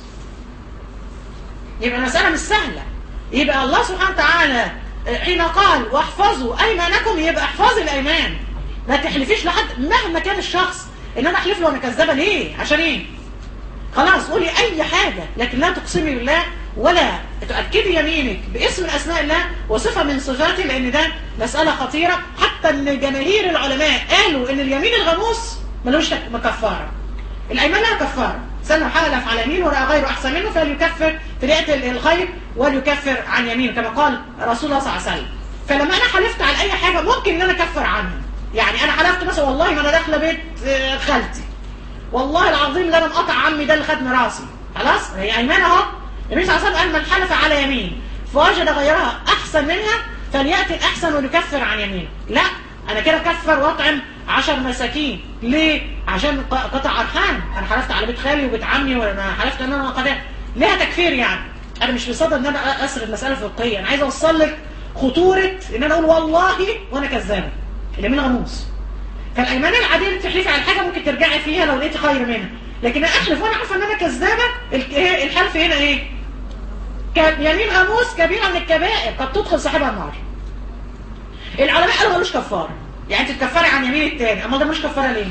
B: يبقى المساله مش سهله يبقى الله سبحانه وتعالى حين قال واحفظوا ايمانكم يبقى احفظي الايمان ما تحلفيش لحد مهما كان الشخص ان انا احلف له انا كذابه ليه عشان ايه خلاص قولي اي حاجة لكن لا تقسمي بالله ولا تؤكدي يمينك باسم من اسماء الله وصفة من صفاته لان ده مسألة خطيرة حتى ان جماهير العلماء قالوا ان اليمين الغموس ملوش تك- كفارة الايمان لها كفارة سنة حالف على يمين ورأى غيره احسن منه فليكفر في رئة الخير وليكفر عن يمينه كما قال رسول الله صلى الله عليه وسلم فلما انا حلفت على اي حاجة ممكن ان انا اكفر عنها يعني انا حلفت مثلا والله ما انا داخله بيت آه، خالتي والله العظيم لا انا مقطع عمي ده اللي خد ميراثي خلاص هي ايمان اهو النبي صلى الله عليه وسلم قال من حلف على يمين فوجد غيرها احسن منها فلياتي الاحسن وليكفر عن يمينه لا انا كده اكفر واطعم عشر مساكين ليه عشان ق- قطع ارحام انا حلفت على بيت خالي وبيت عمي وانا حلفت ان انا قضاء ليها تكفير يعني انا مش بصدد ان انا اسرد مساله فقهيه انا عايز اوصل لك خطوره ان انا اقول والله وانا كذابه اليمين غموس فالايمان العاديه اللي بتحلفي على حاجه ممكن ترجعي فيها لو لقيتي خير منها لكن احلف وانا عارفه ان انا كذابه ال- إيه الحلف هنا ايه ك- يمين غموس كبيره من الكبائر قد تدخل صاحبها النار العلماء قالوا ملوش كفاره يعني انت تكفري عن يمين التاني اما ده مش كفاره ليه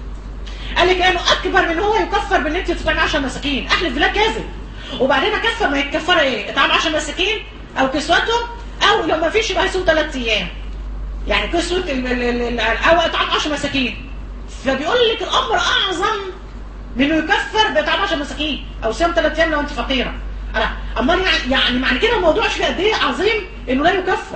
B: قال لك لانه اكبر من هو يكفر بان انت تطعمي 10 مساكين احلف بالله كاذب وبعدين اكفر ما هي الكفاره ايه اطعام 10 مساكين او كسوتهم او لو ما فيش يبقى هيصوم 3 ايام يعني كسوه ال- ال- ال- ال- او اطعام 10 مساكين فبيقول لك الامر اعظم من انه يكفر باطعام 10 مساكين او صيام 3 ايام لو انت فقيره أنا- امال يعني يعني معنى كده الموضوع شويه قد ايه عظيم انه لا يكفر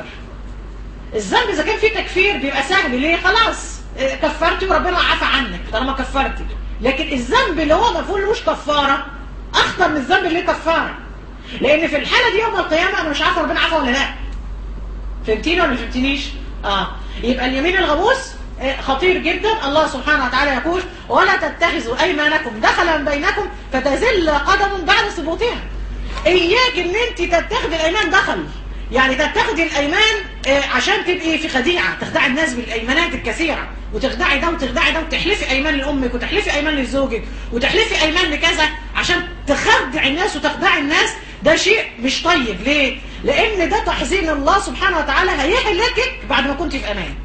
B: الذنب اذا كان فيه تكفير بيبقى سهل ليه خلاص اه، كفرتي وربنا عفى عنك طالما كفرتي لكن الذنب اللي هو ما فيهوش كفاره اخطر من الذنب اللي ليه كفاره لان في الحاله دي يوم القيامه انا مش عارفه ربنا عفى ولا لا فهمتيني ولا ما فهمتنيش اه يبقى اليمين الغموس آه، خطير جدا الله سبحانه وتعالى يقول ولا تتخذوا ايمانكم دخلا بينكم فتزل قدم بعد ثبوتها اياك ان انت تتخذي الايمان دخل يعني تتخذي الايمان آه، عشان تبقي في خديعه تخدعي الناس بالايمانات الكثيره وتخدعي ده وتخدعي ده وتحلفي ايمان لامك وتحلفي ايمان لزوجك وتحلفي ايمان لكذا عشان تخدعي الناس وتخدعي الناس ده شيء مش طيب ليه؟ لان ده تحذير الله سبحانه وتعالى هيهلكك بعد ما كنت في امان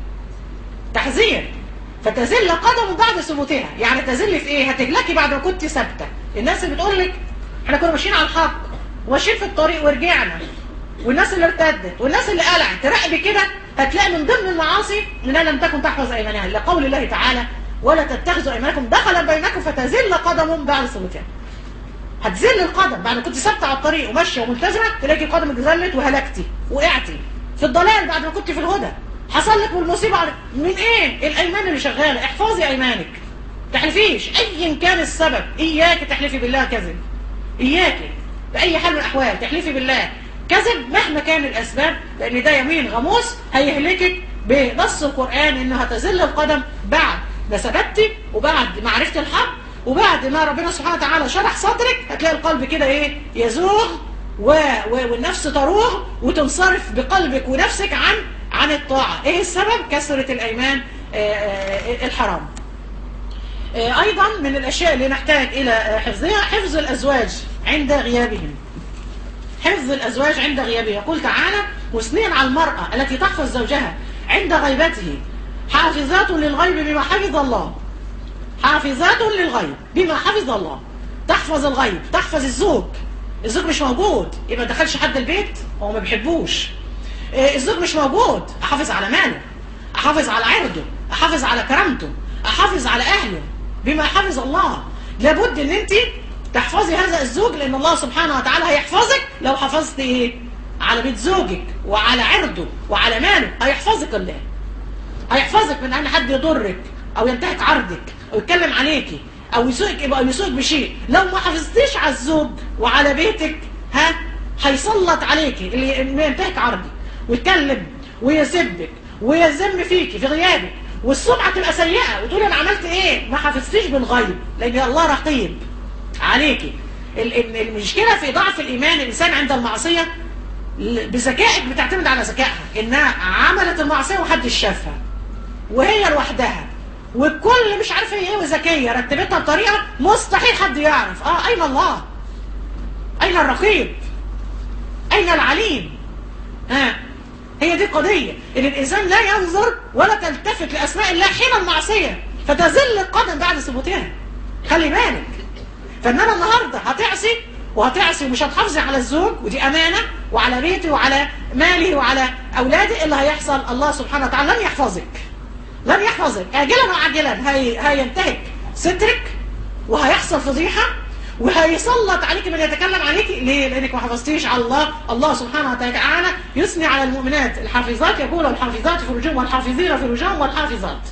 B: تحذير فتزل قدم بعد ثبوتها يعني تزل في ايه هتهلكي بعد ما كنت ثابته الناس اللي بتقول لك احنا كنا ماشيين على الحق وماشيين في الطريق ورجعنا والناس اللي ارتدت والناس اللي قلعت تراقبي كده هتلاقي من ضمن المعاصي انها لم تكن تحفظ ايمانها لقول الله تعالى ولا تتخذوا ايمانكم دخلا بينكم فتزل قدم بعد ثبوتها هتزل القدم بعد ما كنت ثابته على الطريق وماشيه وملتزمه تلاقي قدمك زلت وهلكتي وقعتي في الضلال بعد ما كنت في الهدى حصل لك بالمصيبه على- من ايه الايمان اللي شغاله احفظي ايمانك تحلفيش ايا كان السبب اياك تحلفي بالله كذب اياك باي حال من الاحوال تحلفي بالله كذب مهما كان الاسباب لان ده يمين غموس هيهلكك بنص القران انه هتزل القدم بعد ما ثبتي وبعد ما عرفتي الحق وبعد ما ربنا سبحانه وتعالى شرح صدرك هتلاقي القلب كده ايه يزوغ و... و... والنفس تروح وتنصرف بقلبك ونفسك عن عن الطاعة ايه السبب كثرة الايمان آه، آه، الحرام آه، ايضا من الاشياء اللي نحتاج الى آه، حفظها حفظ الازواج عند غيابهم حفظ الازواج عند غيابه يقول تعالى واثنين على المرأة التي تحفظ زوجها عند غيبته حافظات للغيب بما حفظ الله حافظات للغيب بما حفظ الله تحفظ الغيب تحفظ الزوج الزوج مش موجود يبقى ما دخلش حد البيت هو ما بيحبوش آه، الزوج مش موجود احافظ على ماله احافظ على عرضه احافظ على كرامته احافظ على اهله بما حفظ الله لابد ان انت تحفظي هذا الزوج لان الله سبحانه وتعالى هيحفظك لو حفظت ايه على بيت زوجك وعلى عرضه وعلى ماله هيحفظك الله هيحفظك من ان حد يضرك او ينتهك عرضك او يتكلم عليكي او يسوقك يبقى يسوقك بشيء لو ما حافظتيش على الزوج وعلى بيتك ها هيسلط عليكي اللي اللي ينتهك عرضك ويتكلم ويسبك ويذم فيكي في غيابك والسمعه تبقى سيئه وتقولي انا عملت ايه ما حافظتيش بالغيب لان الله رقيب عليكي ال- ال- المشكله في ضعف الايمان الانسان عند المعصيه ل- بذكائك بتعتمد على ذكائها انها عملت المعصيه ومحدش شافها وهي لوحدها والكل مش عارفه هي ايه وذكيه رتبتها بطريقه مستحيل حد يعرف اه اين الله اين الرقيب اين العليم ها هي دي القضيه ان الانسان لا ينظر ولا تلتفت لاسماء الله حين المعصيه فتزل القدم بعد ثبوتها خلي بالك فانما النهارده هتعصي وهتعصي ومش هتحافظي على الزوج ودي امانه وعلى بيتي وعلى مالي وعلى اولادي إيه اللي هيحصل الله سبحانه وتعالى لن يحفظك لن يحفظك اجلا وعاجلا هي هينتهك سترك وهيحصل فضيحه وهيسلط عليك من يتكلم عليك ليه؟ لانك ما حفظتيش على الله الله سبحانه وتعالى يثني على المؤمنات الحافظات يقول الحافظات فروجهم والحافظين فروجهم والحافظات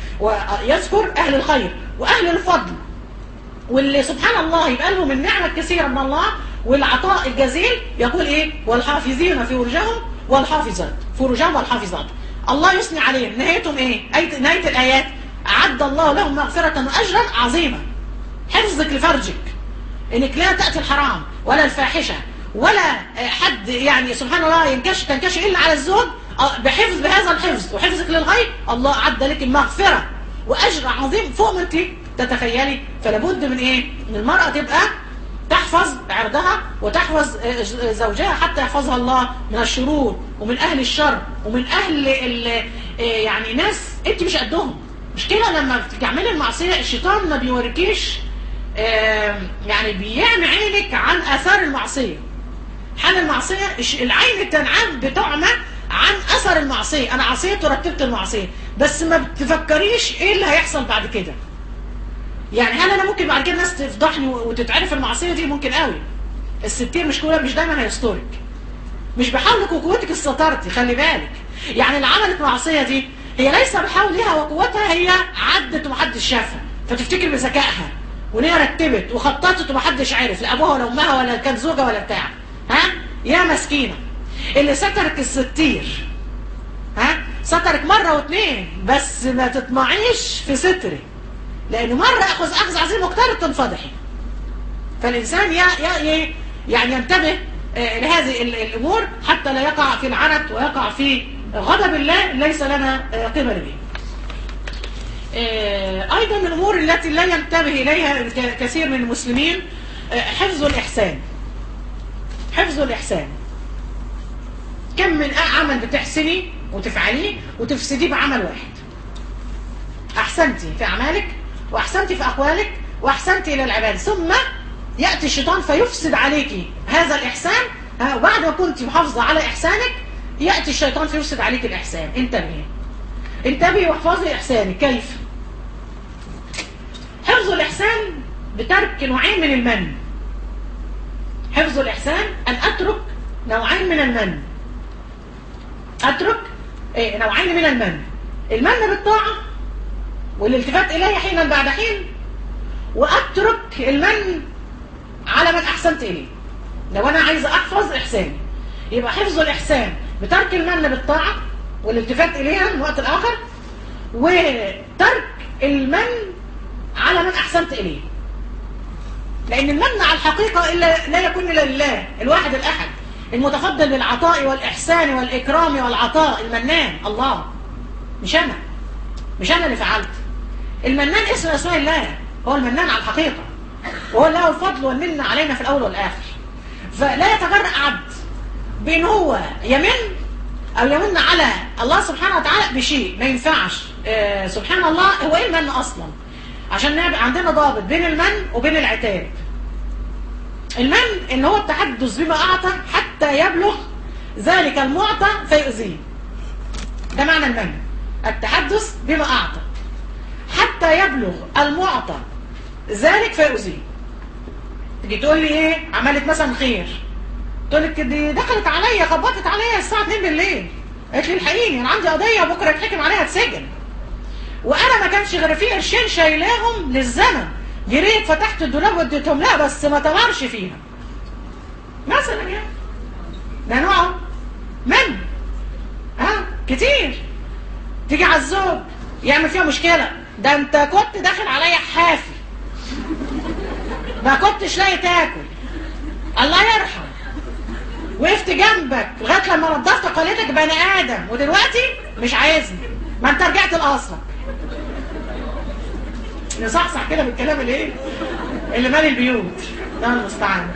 B: ويذكر اهل الخير واهل الفضل واللي سبحان الله يبقى لهم النعمة الكثيرة من الله والعطاء الجزيل يقول ايه والحافظين فروجهم والحافظات فروجهم والحافظات الله يثني عليهم نهايتهم ايه أي- نهاية الآيات أعد الله لهم مغفرة وأجرا عظيما حفظك لفرجك انك لا تأتي الحرام ولا الفاحشة ولا آه، حد يعني سبحان الله ينكش تنكش إلا على الزوج آه، بحفظ بهذا الحفظ وحفظك للغيب الله أعد لك المغفرة واجر عظيم فوق ما انت تتخيلي فلا بد من ايه ان المراه تبقى تحفظ عرضها وتحفظ آه، زوجها حتى يحفظها الله من الشرور ومن اهل الشر ومن اهل ال- آه، يعني ناس انت مش قدهم مش كده لما بتعملي المعصيه الشيطان ما بيوريكيش آه، يعني بيعمي عينك عن اثار المعصيه حال المعصيه الش- العين تنعم بتعمى عن اثر المعصيه انا عصيت ورتبت المعصيه بس ما بتفكريش ايه اللي هيحصل بعد كده يعني هل انا ممكن بعد كده الناس تفضحني وتتعرف المعصيه دي ممكن قوي الستير مش كلها مش دايما هيسترك مش بحولك وقوتك استطرتي خلي بالك يعني اللي عملت معصيه دي هي ليس بحولها وقوتها هي عدت ومحدش شافها فتفتكر بذكائها وان هي رتبت وخططت ومحدش عارف لا ابوها ولا امها ولا كانت زوجه ولا بتاع ها يا مسكينه اللي سترك الستير ها سترك مره واتنين بس ما تطمعيش في سترك لأنه مرة أخذ أخذ عظيم مقترب تنفضحي فالإنسان يا يا ي- يعني ينتبه آه، لهذه ال- الأمور حتى لا يقع في العنت ويقع في غضب الله ليس لنا آه، قبل به آه، أيضا من الأمور التي لا ينتبه إليها ك- كثير من المسلمين آه، حفظ الإحسان حفظ الإحسان كم من عمل بتحسني وتفعليه وتفسديه بعمل واحد أحسنتي في أعمالك وأحسنتي في أقوالك وأحسنتي إلى العباد ثم يأتي الشيطان فيفسد عليك هذا الإحسان ها، وبعد ما كنت محافظة على إحسانك يأتي الشيطان فيفسد عليك الإحسان انتبهي انتبهي واحفظي إحسانك كيف حفظ الإحسان بترك نوعين من المن حفظ الإحسان أن أترك نوعين من المن أترك إيه نوعين من المن المن بالطاعة والالتفات إليه حينا بعد حين وأترك المن على من أحسنت إليه لو أنا عايز أحفظ إحساني يبقى حفظ الإحسان بترك المن بالطاعة والالتفات إليها من وقت الآخر وترك المن على من أحسنت إليه لأن المن على الحقيقة إلا لا يكون إلا لله الواحد الأحد المتفضل بالعطاء والإحسان والإكرام والعطاء المنان الله مش أنا مش أنا اللي فعلت المنان اسم أسماء الله هو المنان على الحقيقة وهو له الفضل والمنة علينا في الأول والآخر فلا يتجرأ عبد بأن هو يمن أو يمن على الله سبحانه وتعالى بشيء ما ينفعش آه سبحان الله هو إيه المن أصلا عشان نبقى عندنا ضابط بين المن وبين العتاب المن ان هو التحدث بما اعطى حتى يبلغ ذلك المعطى فيؤذيه ده معنى المن التحدث بما اعطى حتى يبلغ المعطى ذلك فيؤذيه تيجي تقول لي ايه عملت مثلا خير تقول لك دي دخلت عليا خبطت عليا الساعه 2 بالليل قالت لي الحقيني انا عندي قضيه بكره يتحكم عليها تسجن وانا ما كانش غير في قرشين شايلاهم للزمن جريت فتحت الدولاب واديتهم لها بس ما تمرش فيها مثلا يعني ده نوع من ها كتير تيجي على الزوج يعمل فيها مشكله ده انت كنت داخل عليا حافي ما كنتش لاقي تاكل الله يرحم وقفت جنبك لغايه لما نضفت قليتك بني ادم ودلوقتي مش عايزني ما انت رجعت لاصلك نصحصح كده بالكلام اللي ايه اللي مال البيوت ده المستعان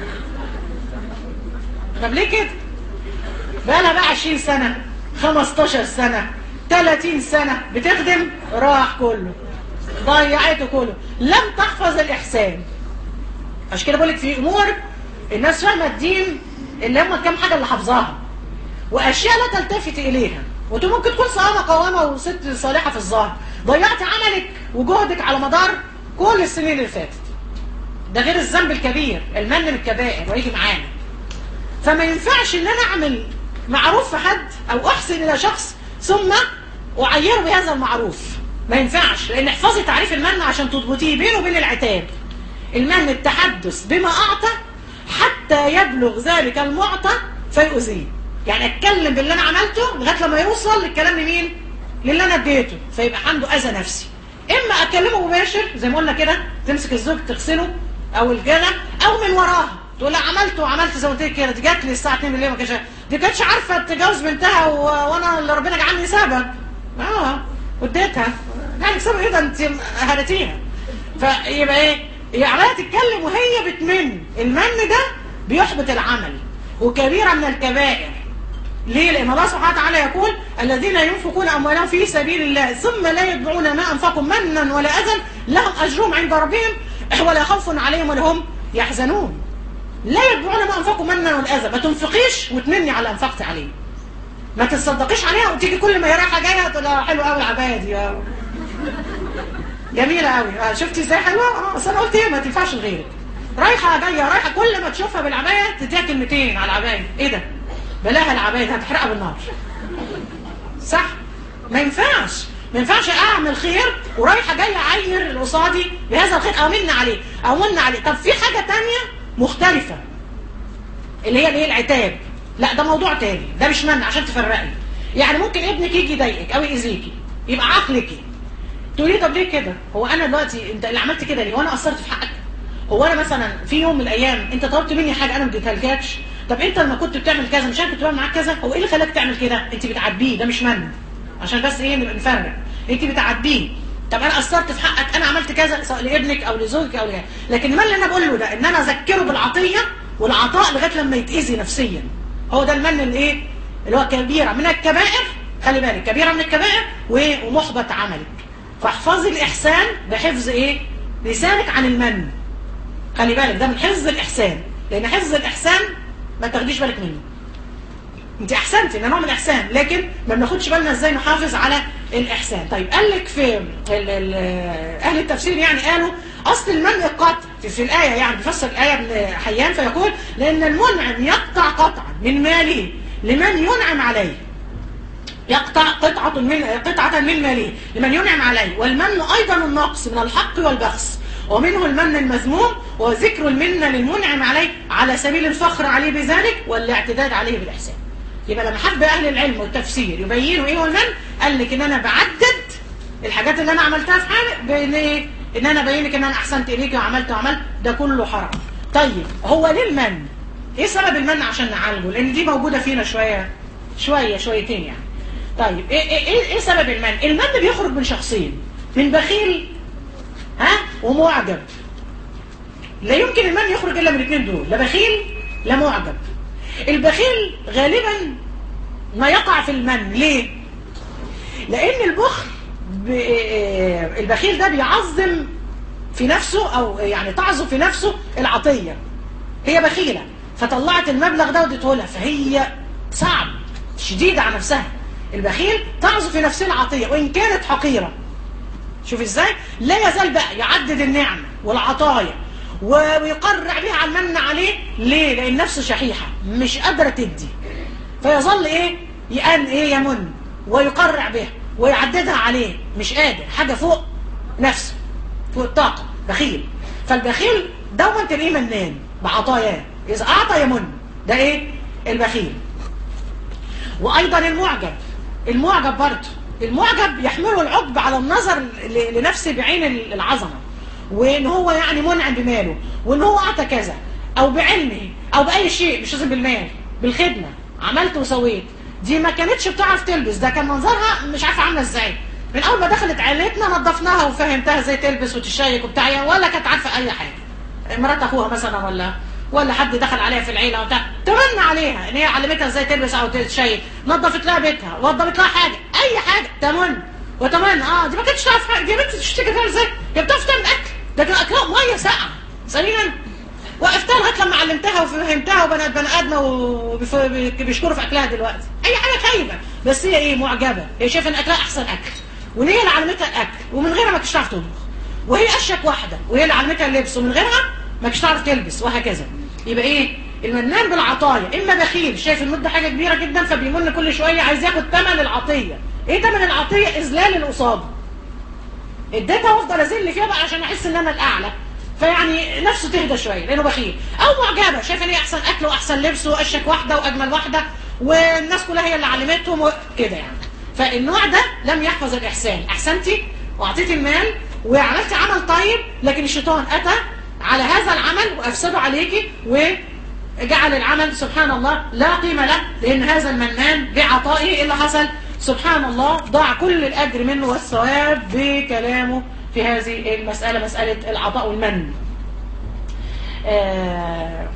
B: طب ليه كده بقى لها بقى 20 سنه 15 سنه 30 سنه بتخدم راح كله ضيعته كله لم تحفظ الاحسان عشان كده بقول لك في امور الناس فاهمه الدين اللي هم كام حاجه اللي حافظاها واشياء لا تلتفت اليها وانت ممكن تكون صائمه قوامه وست صالحه في الظاهر ضيعت عملك وجهدك على مدار كل السنين اللي فاتت ده غير الذنب الكبير المن بالكبائر ويجي معانا فما ينفعش ان انا اعمل معروف في حد او احسن الى شخص ثم اعيره بهذا المعروف ما ينفعش لان احفظي تعريف المن عشان تضبطيه بينه وبين العتاب المن التحدث بما اعطى حتى يبلغ ذلك المعطى فيؤذيه يعني اتكلم باللي انا عملته لغايه لما يوصل للكلام لمين للي انا اديته فيبقى عنده اذى نفسي اما اكلمه مباشر زي ما قلنا كده تمسك الزوج تغسله او الجنة او من وراها تقول لها عملت وعملت زي ما قلت لك كده دي جات لي الساعه 2 بالليل ما كانتش دي كانتش عارفه تتجوز بنتها و... وانا اللي ربنا جعلني سبب اه وديتها يعني يكسبوا ايه ده انت هرتيها فيبقى ايه هي عماله تتكلم وهي بتمن المن ده بيحبط العمل وكبيره من الكبائر ليه؟ لأن الله سبحانه وتعالى يقول الذين ينفقون أموالهم في سبيل الله ثم لا يتبعون ما أنفقوا منا ولا أذى لهم أجرهم عند ربهم ولا خوف عليهم ولا هم يحزنون لا يتبعون ما أنفقوا منا ولا أذى ما تنفقيش وتمني على أنفقت عليه ما تصدقيش عليها وتيجي كل ما هي رايحة جاية تقول لها حلوة قوي العباية دي آه. جميلة قوي آه شفتي ازاي حلوة؟ اه اصل انا قلت ايه ما تنفعش لغيرك رايحة جاية رايحة كل ما تشوفها بالعباية تديها كلمتين على العباية ايه ده؟ بلاها العباية دي هتحرقها بالنار صح؟ ما ينفعش ما ينفعش اعمل خير ورايحة جاية اعير اللي قصادي بهذا الخير او من عليه او من عليه طب في حاجة تانية مختلفة اللي هي الايه العتاب لا ده موضوع تاني ده مش منع عشان تفرقي يعني ممكن ابنك يجي يضايقك او يأذيكي يبقى عقلك تقولي طب ليه كده هو انا دلوقتي انت اللي عملت كده ليه وانا قصرت في حقك هو انا مثلا في يوم من الايام انت طلبت مني حاجه انا ما اديتهالكش طب انت لما كنت بتعمل كذا مش انا كنت بعمل معاك كذا هو ايه اللي خلاك تعمل كده انت بتعبيه ده مش من عشان بس ايه نبقى نفرق انت بتعبيه طب انا قصرت في حقك انا عملت كذا سواء لابنك او لزوجك او لغيره لكن المن اللي انا بقول له ده ان انا اذكره بالعطيه والعطاء لغايه لما يتاذي نفسيا هو ده المن اللي ايه اللي هو كبيره من الكبائر خلي بالك كبيره من الكبائر و- ومحبط عملك فاحفظي الاحسان بحفظ ايه لسانك عن المن خلي بالك ده من حفظ الاحسان لان حفظ الاحسان ما تاخديش بالك منه انت احسنتي ده نوع من الاحسان لكن ما بناخدش بالنا ازاي نحافظ على الاحسان طيب قال لك في ال ال اهل التفسير يعني قالوا اصل المنع القطع في, في الايه يعني بيفسر الايه ابن حيان فيقول لان المنعم يقطع قطعا من ماله لمن ينعم عليه يقطع قطعة من قطعة من ماله لمن ينعم عليه والمن أيضا النقص من الحق والبخس ومنه المن المذموم وذكر المنة للمنعم عليه على سبيل الفخر عليه بذلك والاعتداد عليه بالإحسان يبقى لما حب أهل العلم والتفسير يبينوا إيه هو المن قال لك إن أنا بعدد الحاجات اللي أنا عملتها في حالي بإن إيه إن أنا أبينك إن أنا أحسنت إليك وعملت وعملت ده كله حرام طيب هو ليه المن؟ إيه سبب المن عشان نعالجه؟ لأن دي موجودة فينا شوية شوية شويتين يعني طيب ايه ايه ايه, إيه سبب المن؟ المن بيخرج من شخصين من بخيل ها ومعجب لا يمكن المن يخرج الا من الاثنين دول لا بخيل لا معجب البخيل غالبا ما يقع في المن ليه؟ لان البخل ب... البخيل ده بيعظم في نفسه او يعني تعظم في نفسه العطيه هي بخيله فطلعت المبلغ ده واديته لها فهي صعب شديده على نفسها البخيل تعظم في نفسه العطيه وان كانت حقيره شوف ازاي لا يزال بقى يعدد النعم والعطايا ويقرع بها على المن عليه ليه لان نفسه شحيحه مش قادره تدي فيظل ايه يأن ايه يمن ويقرع بها ويعددها عليه مش قادر حاجه فوق نفسه فوق الطاقه بخيل فالبخيل دوما تلاقيه منان بعطاياه اذا اعطى يمن ده ايه البخيل وايضا المعجب المعجب برضه المعجب يحمله العجب على النظر ل- لنفسه بعين العظمه وان هو يعني منعم بماله وان هو اعطى كذا او بعلمه او باي شيء مش لازم بالمال بالخدمه عملت وسويت دي ما كانتش بتعرف تلبس ده كان منظرها مش عارفه عامله ازاي من اول ما دخلت عيلتنا نظفناها وفهمتها ازاي تلبس وتشيك وبتاع ولا كانت عارفه اي حاجه مرات اخوها مثلا ولا ولا حد دخل عليها في العيله وبتاع تمنى عليها ان هي علمتها ازاي تلبس او تشيك نظفت لها بيتها وضبت لها حاجه اي حاجه تمن وتمنى اه دي ما كانتش تعرف حاجه دي بنت تشتكي فيها ازاي هي بتعرف تعمل اكل ده كان اكلها ميه ساقعه سليما وقفتها لغايه لما علمتها وفهمتها وبنات بني ادمه وبيشكروا في اكلها دلوقتي اي حاجه خايبه بس هي ايه معجبه هي شايفه ان اكلها احسن اكل وان هي اللي علمتها الاكل ومن غيرها ما كانتش تعرف تطبخ وهي اشك واحده وهي اللي علمتها اللبس ومن غيرها ما كانتش تعرف تلبس وهكذا يبقى ايه المنان بالعطايا اما بخيل شايف المده حاجه كبيره جدا فبيمن كل شويه عايز ياخد ثمن العطيه ايه ثمن العطيه اذلال اللي قصاده اديتها وافضل ازل فيها بقى عشان احس ان انا الاعلى فيعني نفسه تهدى شويه لانه بخيل او معجبه شايفه ان هي احسن اكل واحسن لبس واشك واحده واجمل واحده والناس كلها هي اللي علمتهم وكده يعني فالنوع ده لم يحفظ الاحسان احسنتي واعطيتي المال وعملتي عمل طيب لكن الشيطان اتى على هذا العمل وافسده عليكي وجعل العمل سبحان الله لا قيمه له لان هذا المنان بعطائه إيه اللي حصل سبحان الله ضاع كل الأجر منه والثواب بكلامه في هذه المسألة مسألة العطاء والمن آه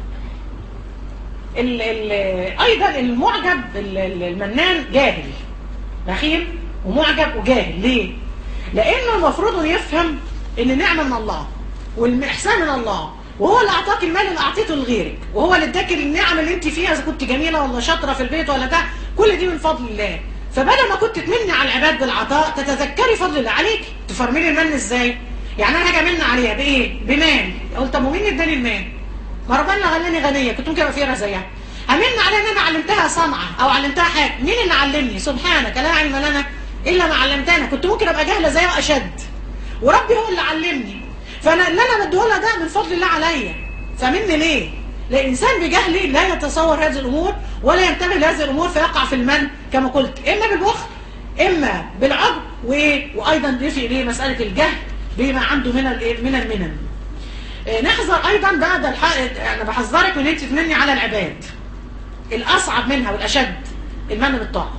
B: ال ال أيضا المعجب ال- ال- المنان جاهل بخيل ومعجب وجاهل ليه؟ لأنه المفروض انه يفهم إن نعمة من الله والإحسان من الله وهو اللي أعطاك المال اللي أعطيته لغيرك وهو اللي اداك النعم اللي أنت فيها إذا كنت جميلة ولا شاطرة في البيت ولا ده كل دي من فضل الله فبدل ما كنت تمني على العباد بالعطاء تتذكري فضل الله عليك تفرمي المن ازاي؟ يعني انا هاجي امن عليها بايه؟ بمال قلت طب ومين اداني المال؟ ما ربنا غناني غنيه كنت ممكن ابقى فقيره زيها امن عليها ان انا علمتها صنعه او علمتها حاجه مين اللي علمني؟ سبحانك لا علم لنا الا ما علمتنا كنت ممكن ابقى جاهله زيها واشد وربي هو اللي علمني فانا اللي انا بديهولها ده من فضل الله عليا فمني ليه؟ لأن الإنسان بجهله لا يتصور هذه الأمور ولا ينتبه لهذه الأمور فيقع في المن كما قلت إما بالبخل إما بالعجب وإيه؟ وأيضا ضيفي إليه مسألة الجهل بما عنده من الإيه؟ من المنن آه، نحذر أيضا بعد الحق أنا بحذرك من أنت تمني على العباد الأصعب منها والأشد المن بالطاعة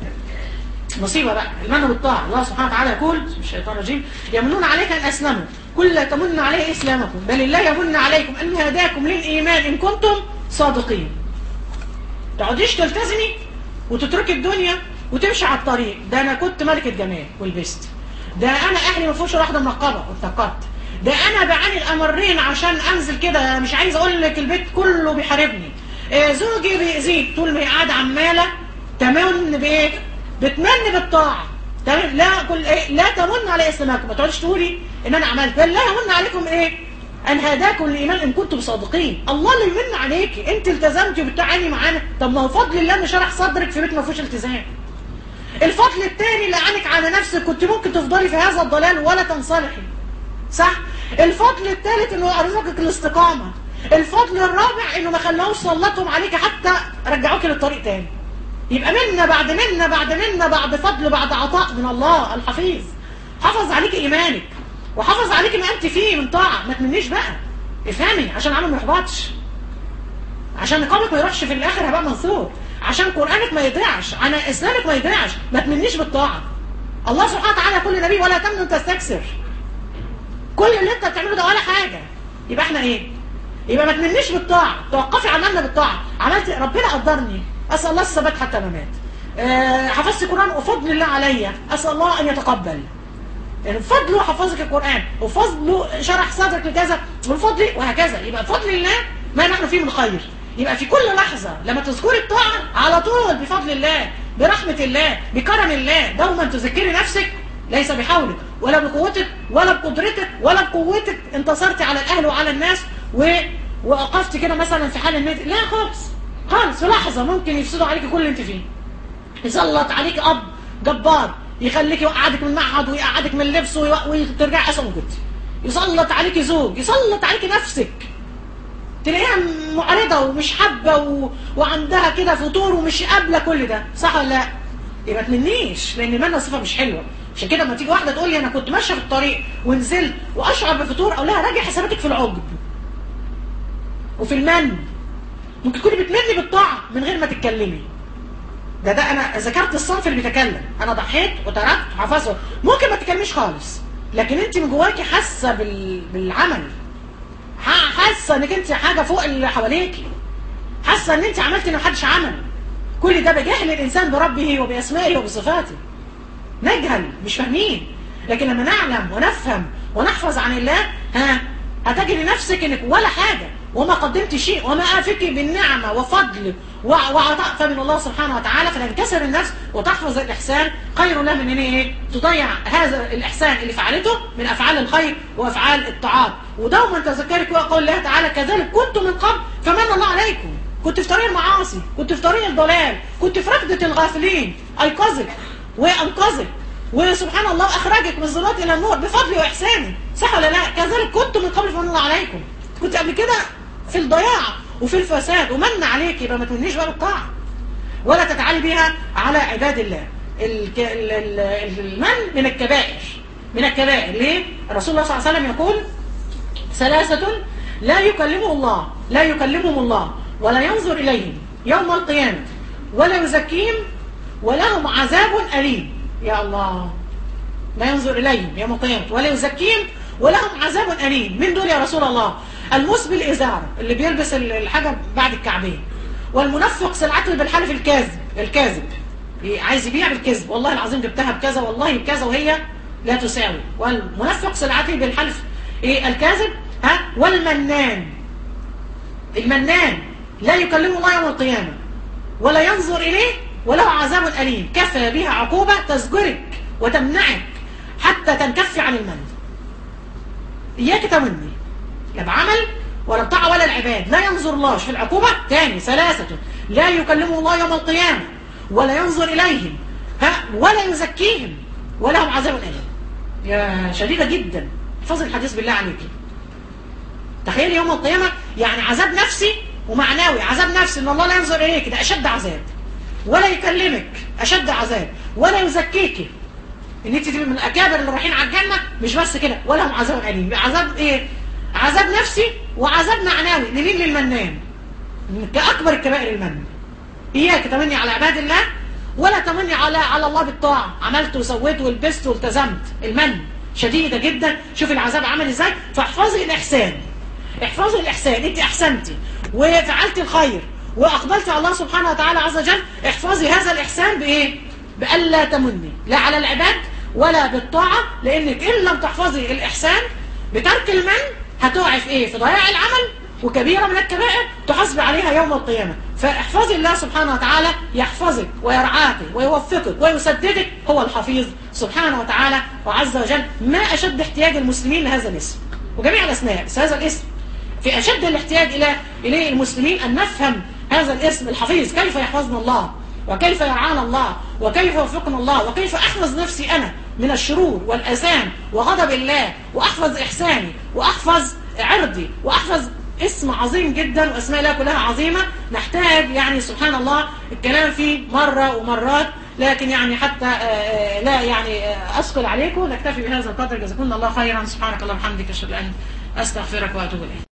B: مصيبة بقى المن بالطاعة الله سبحانه وتعالى يقول الشيطان الرجيم يمنون عليك أن أسلموا كل لا تمن عليه إسلامكم بل الله يمن عليكم أن هداكم للإيمان إن كنتم صادقين تقعديش تلتزمي وتتركي الدنيا وتمشي على الطريق ده أنا كنت ملكة جمال ولبست ده أنا أهلي ما فيهوش واحدة منقبة واتنقبت ده أنا بعاني الأمرين عشان أنزل كده مش عايز أقول لك البيت كله بيحاربني آه، زوجي بيأذيك طول ما هي قاعدة عمالة تمن بإيه؟ بتمن بالطاعة تمام لا كل إيه؟ لا تمن على اسلامكم ما تقعدش تقولي ان انا عملت بل لا يمن عليكم ايه ان هداكم الايمان ان كنتم صادقين الله اللي يمن عليكي انت التزمتي وبتعاني معانا طب ما هو فضل الله ان شرح صدرك في بيت ما فيهوش التزام الفضل الثاني اللي عنك على نفسك كنت ممكن تفضلي في هذا الضلال ولا تنصلحي صح الفضل الثالث انه ارزقك الاستقامه الفضل الرابع انه ما خلاوش سلطهم عليك حتى رجعوك للطريق تاني يبقى منا بعد منا بعد منا بعد فضل بعد عطاء من الله الحفيظ حفظ عليك ايمانك وحفظ عليك ما انت فيه من طاعه ما تمنيش بقى افهمي عشان عمل ما يحبطش عشان نقامك ما يروحش في الاخر هبقى منصور عشان قرانك ما يضيعش عشان اسلامك ما يضيعش ما تمنيش بالطاعه الله سبحانه وتعالى يقول للنبي ولا تمنن تستكثر كل اللي انت بتعمله ده ولا حاجه يبقى احنا ايه يبقى ما تمنيش بالطاعه توقفي عملنا بالطاعه عملت ربنا قدرني اسال الله الثبات حتى ما مات آه، حفظت القران وفضل الله عليا اسال الله ان يتقبل يعني بفضله حفظك القرآن وفضله شرح صدرك لكذا والفضل وهكذا يبقى بفضل الله ما نحن فيه من خير يبقى في كل لحظة لما تذكري الطاعة على طول بفضل الله برحمة الله بكرم الله دوما تذكري نفسك ليس بحولك ولا بقوتك ولا بقدرتك ولا بقوتك انتصرت على الأهل وعلى الناس و... وأقفت كده مثلا في حال النادي لا خالص خالص في لحظة ممكن يفسدوا عليك كل اللي انت فيه يسلط عليك اب جبار يخليك يقعدك من المعهد ويقعدك من اللبس وي- وترجع اسم كنت يسلط عليك زوج يسلط عليك نفسك تلاقيها معرضة ومش حابة و... وعندها كده فطور ومش قابلة كل ده صح ولا لا؟ يبقى تمنيش لان المنة صفة مش حلوة عشان كده لما تيجي واحدة تقول لي انا كنت ماشية في الطريق ونزلت واشعر بفطور اقول لها راجع حساباتك في العجب وفي المن ممكن تكوني بتمني بالطاعة من غير ما تتكلمي ده ده انا ذكرت الصنف اللي بيتكلم انا ضحيت وتركت وحفظت ممكن ما تتكلميش خالص لكن انت من جواكي حاسه بال... بالعمل ح- حاسه انك انت حاجه فوق اللي حواليكي حاسه ان انت عملتي اللي محدش عمل كل ده بجهل الانسان بربه وباسمائه وبصفاته نجهل مش فاهمين لكن لما نعلم ونفهم ونحفظ عن الله ها هتجري نفسك انك ولا حاجة وما قدمت شيء وما آفك بالنعمة وفضل وع- وعطاء فمن الله سبحانه وتعالى فتنكسر النفس وتحفظ الإحسان خير لها من ان ايه تضيع هذا الإحسان اللي فعلته من أفعال الخير وأفعال الطاعات ودوما تذكرك وقول الله تعالى كذلك كنتم من قبل فمن الله عليكم كنت في طريق المعاصي كنت في طريق الضلال كنت في ركضة الغافلين أيقظك وأنقذك وسبحان الله أخرجك من الظلمات إلى النور بفضل وإحسانه صح ولا لا كذلك كنتم من قبل فمن الله عليكم كنت قبل كده في الضياع وفي الفساد ومن عليك يبقى ما تمنيش بقى بالطاعة ولا تتعالي بها على عباد الله الك... ال- ال- المن من الكبائر من الكبائر ليه؟ الرسول الله صلى الله عليه وسلم يقول ثلاثة لا يكلمه الله لا يكلمهم الله ولا ينظر إليهم يوم القيامة ولا يزكيهم ولهم عذاب أليم يا الله لا ينظر إليهم يوم القيامة ولا يزكيهم ولهم عذاب أليم من دول يا رسول الله المسبل إزار اللي بيلبس الحاجة بعد الكعبين والمنفق سلعته بالحلف الكاذب الكاذب عايز يبيع بالكذب والله العظيم جبتها بكذا والله بكذا وهي لا تساوي والمنفق سلعته بالحلف ايه الكاذب ها والمنان المنان لا يكلمه الله يوم القيامة ولا ينظر إليه وله عذاب أليم كفى بها عقوبة تزجرك وتمنعك حتى تنكفي عن المن إياك تمني لا بعمل ولا بطاعة ولا العباد لا ينظر الله في العقوبة تاني ثلاثة لا يكلمه الله يوم القيامة ولا ينظر إليهم ها ولا يزكيهم ولهم عذاب أليم يا شديدة جدا احفظي الحديث بالله عليك تخيل يوم القيامة يعني عذاب نفسي ومعنوي عذاب نفسي ان الله لا ينظر اليك ده اشد عذاب ولا يكلمك اشد عذاب ولا يزكيك ان انت تبقي من الاكابر اللي رايحين على الجنه مش بس كده ولهم عذاب اليم عذاب ايه عذاب نفسي وعذاب معنوي لمين للمنان كاكبر الكبائر المن اياك تمني على عباد الله ولا تمني على على الله بالطاعه عملت وسويت ولبست والتزمت المن شديده جدا شوف العذاب عمل ازاي فاحفظي الاحسان احفظي الاحسان انت احسنتي وفعلت الخير واقبلت على الله سبحانه وتعالى عز وجل احفظي هذا الاحسان بايه بالا تمني لا على العباد ولا بالطاعه لانك ان لم تحفظي الاحسان بترك المن هتقعي في ايه في ضياع العمل وكبيره من الكبائر تحاسب عليها يوم القيامه فاحفظي الله سبحانه وتعالى يحفظك ويرعاك ويوفقك ويسددك هو الحفيظ سبحانه وتعالى وعز وجل ما اشد احتياج المسلمين لهذا الاسم وجميع الاسماء بس هذا الاسم في أشد الاحتياج إلى إليه المسلمين أن نفهم هذا الاسم الحفيظ كيف يحفظنا الله وكيف يرعانا الله وكيف يوفقنا الله وكيف أحفظ نفسي أنا من الشرور والأذان وغضب الله وأحفظ إحساني وأحفظ عرضي وأحفظ اسم عظيم جدا وأسماء الله كلها عظيمة نحتاج يعني سبحان الله الكلام فيه مرة ومرات لكن يعني حتى لا يعني أثقل عليكم نكتفي بهذا القدر جزاكم الله خيرا سبحانك اللهم وبحمدك أشهد أن أستغفرك وأتوب إليك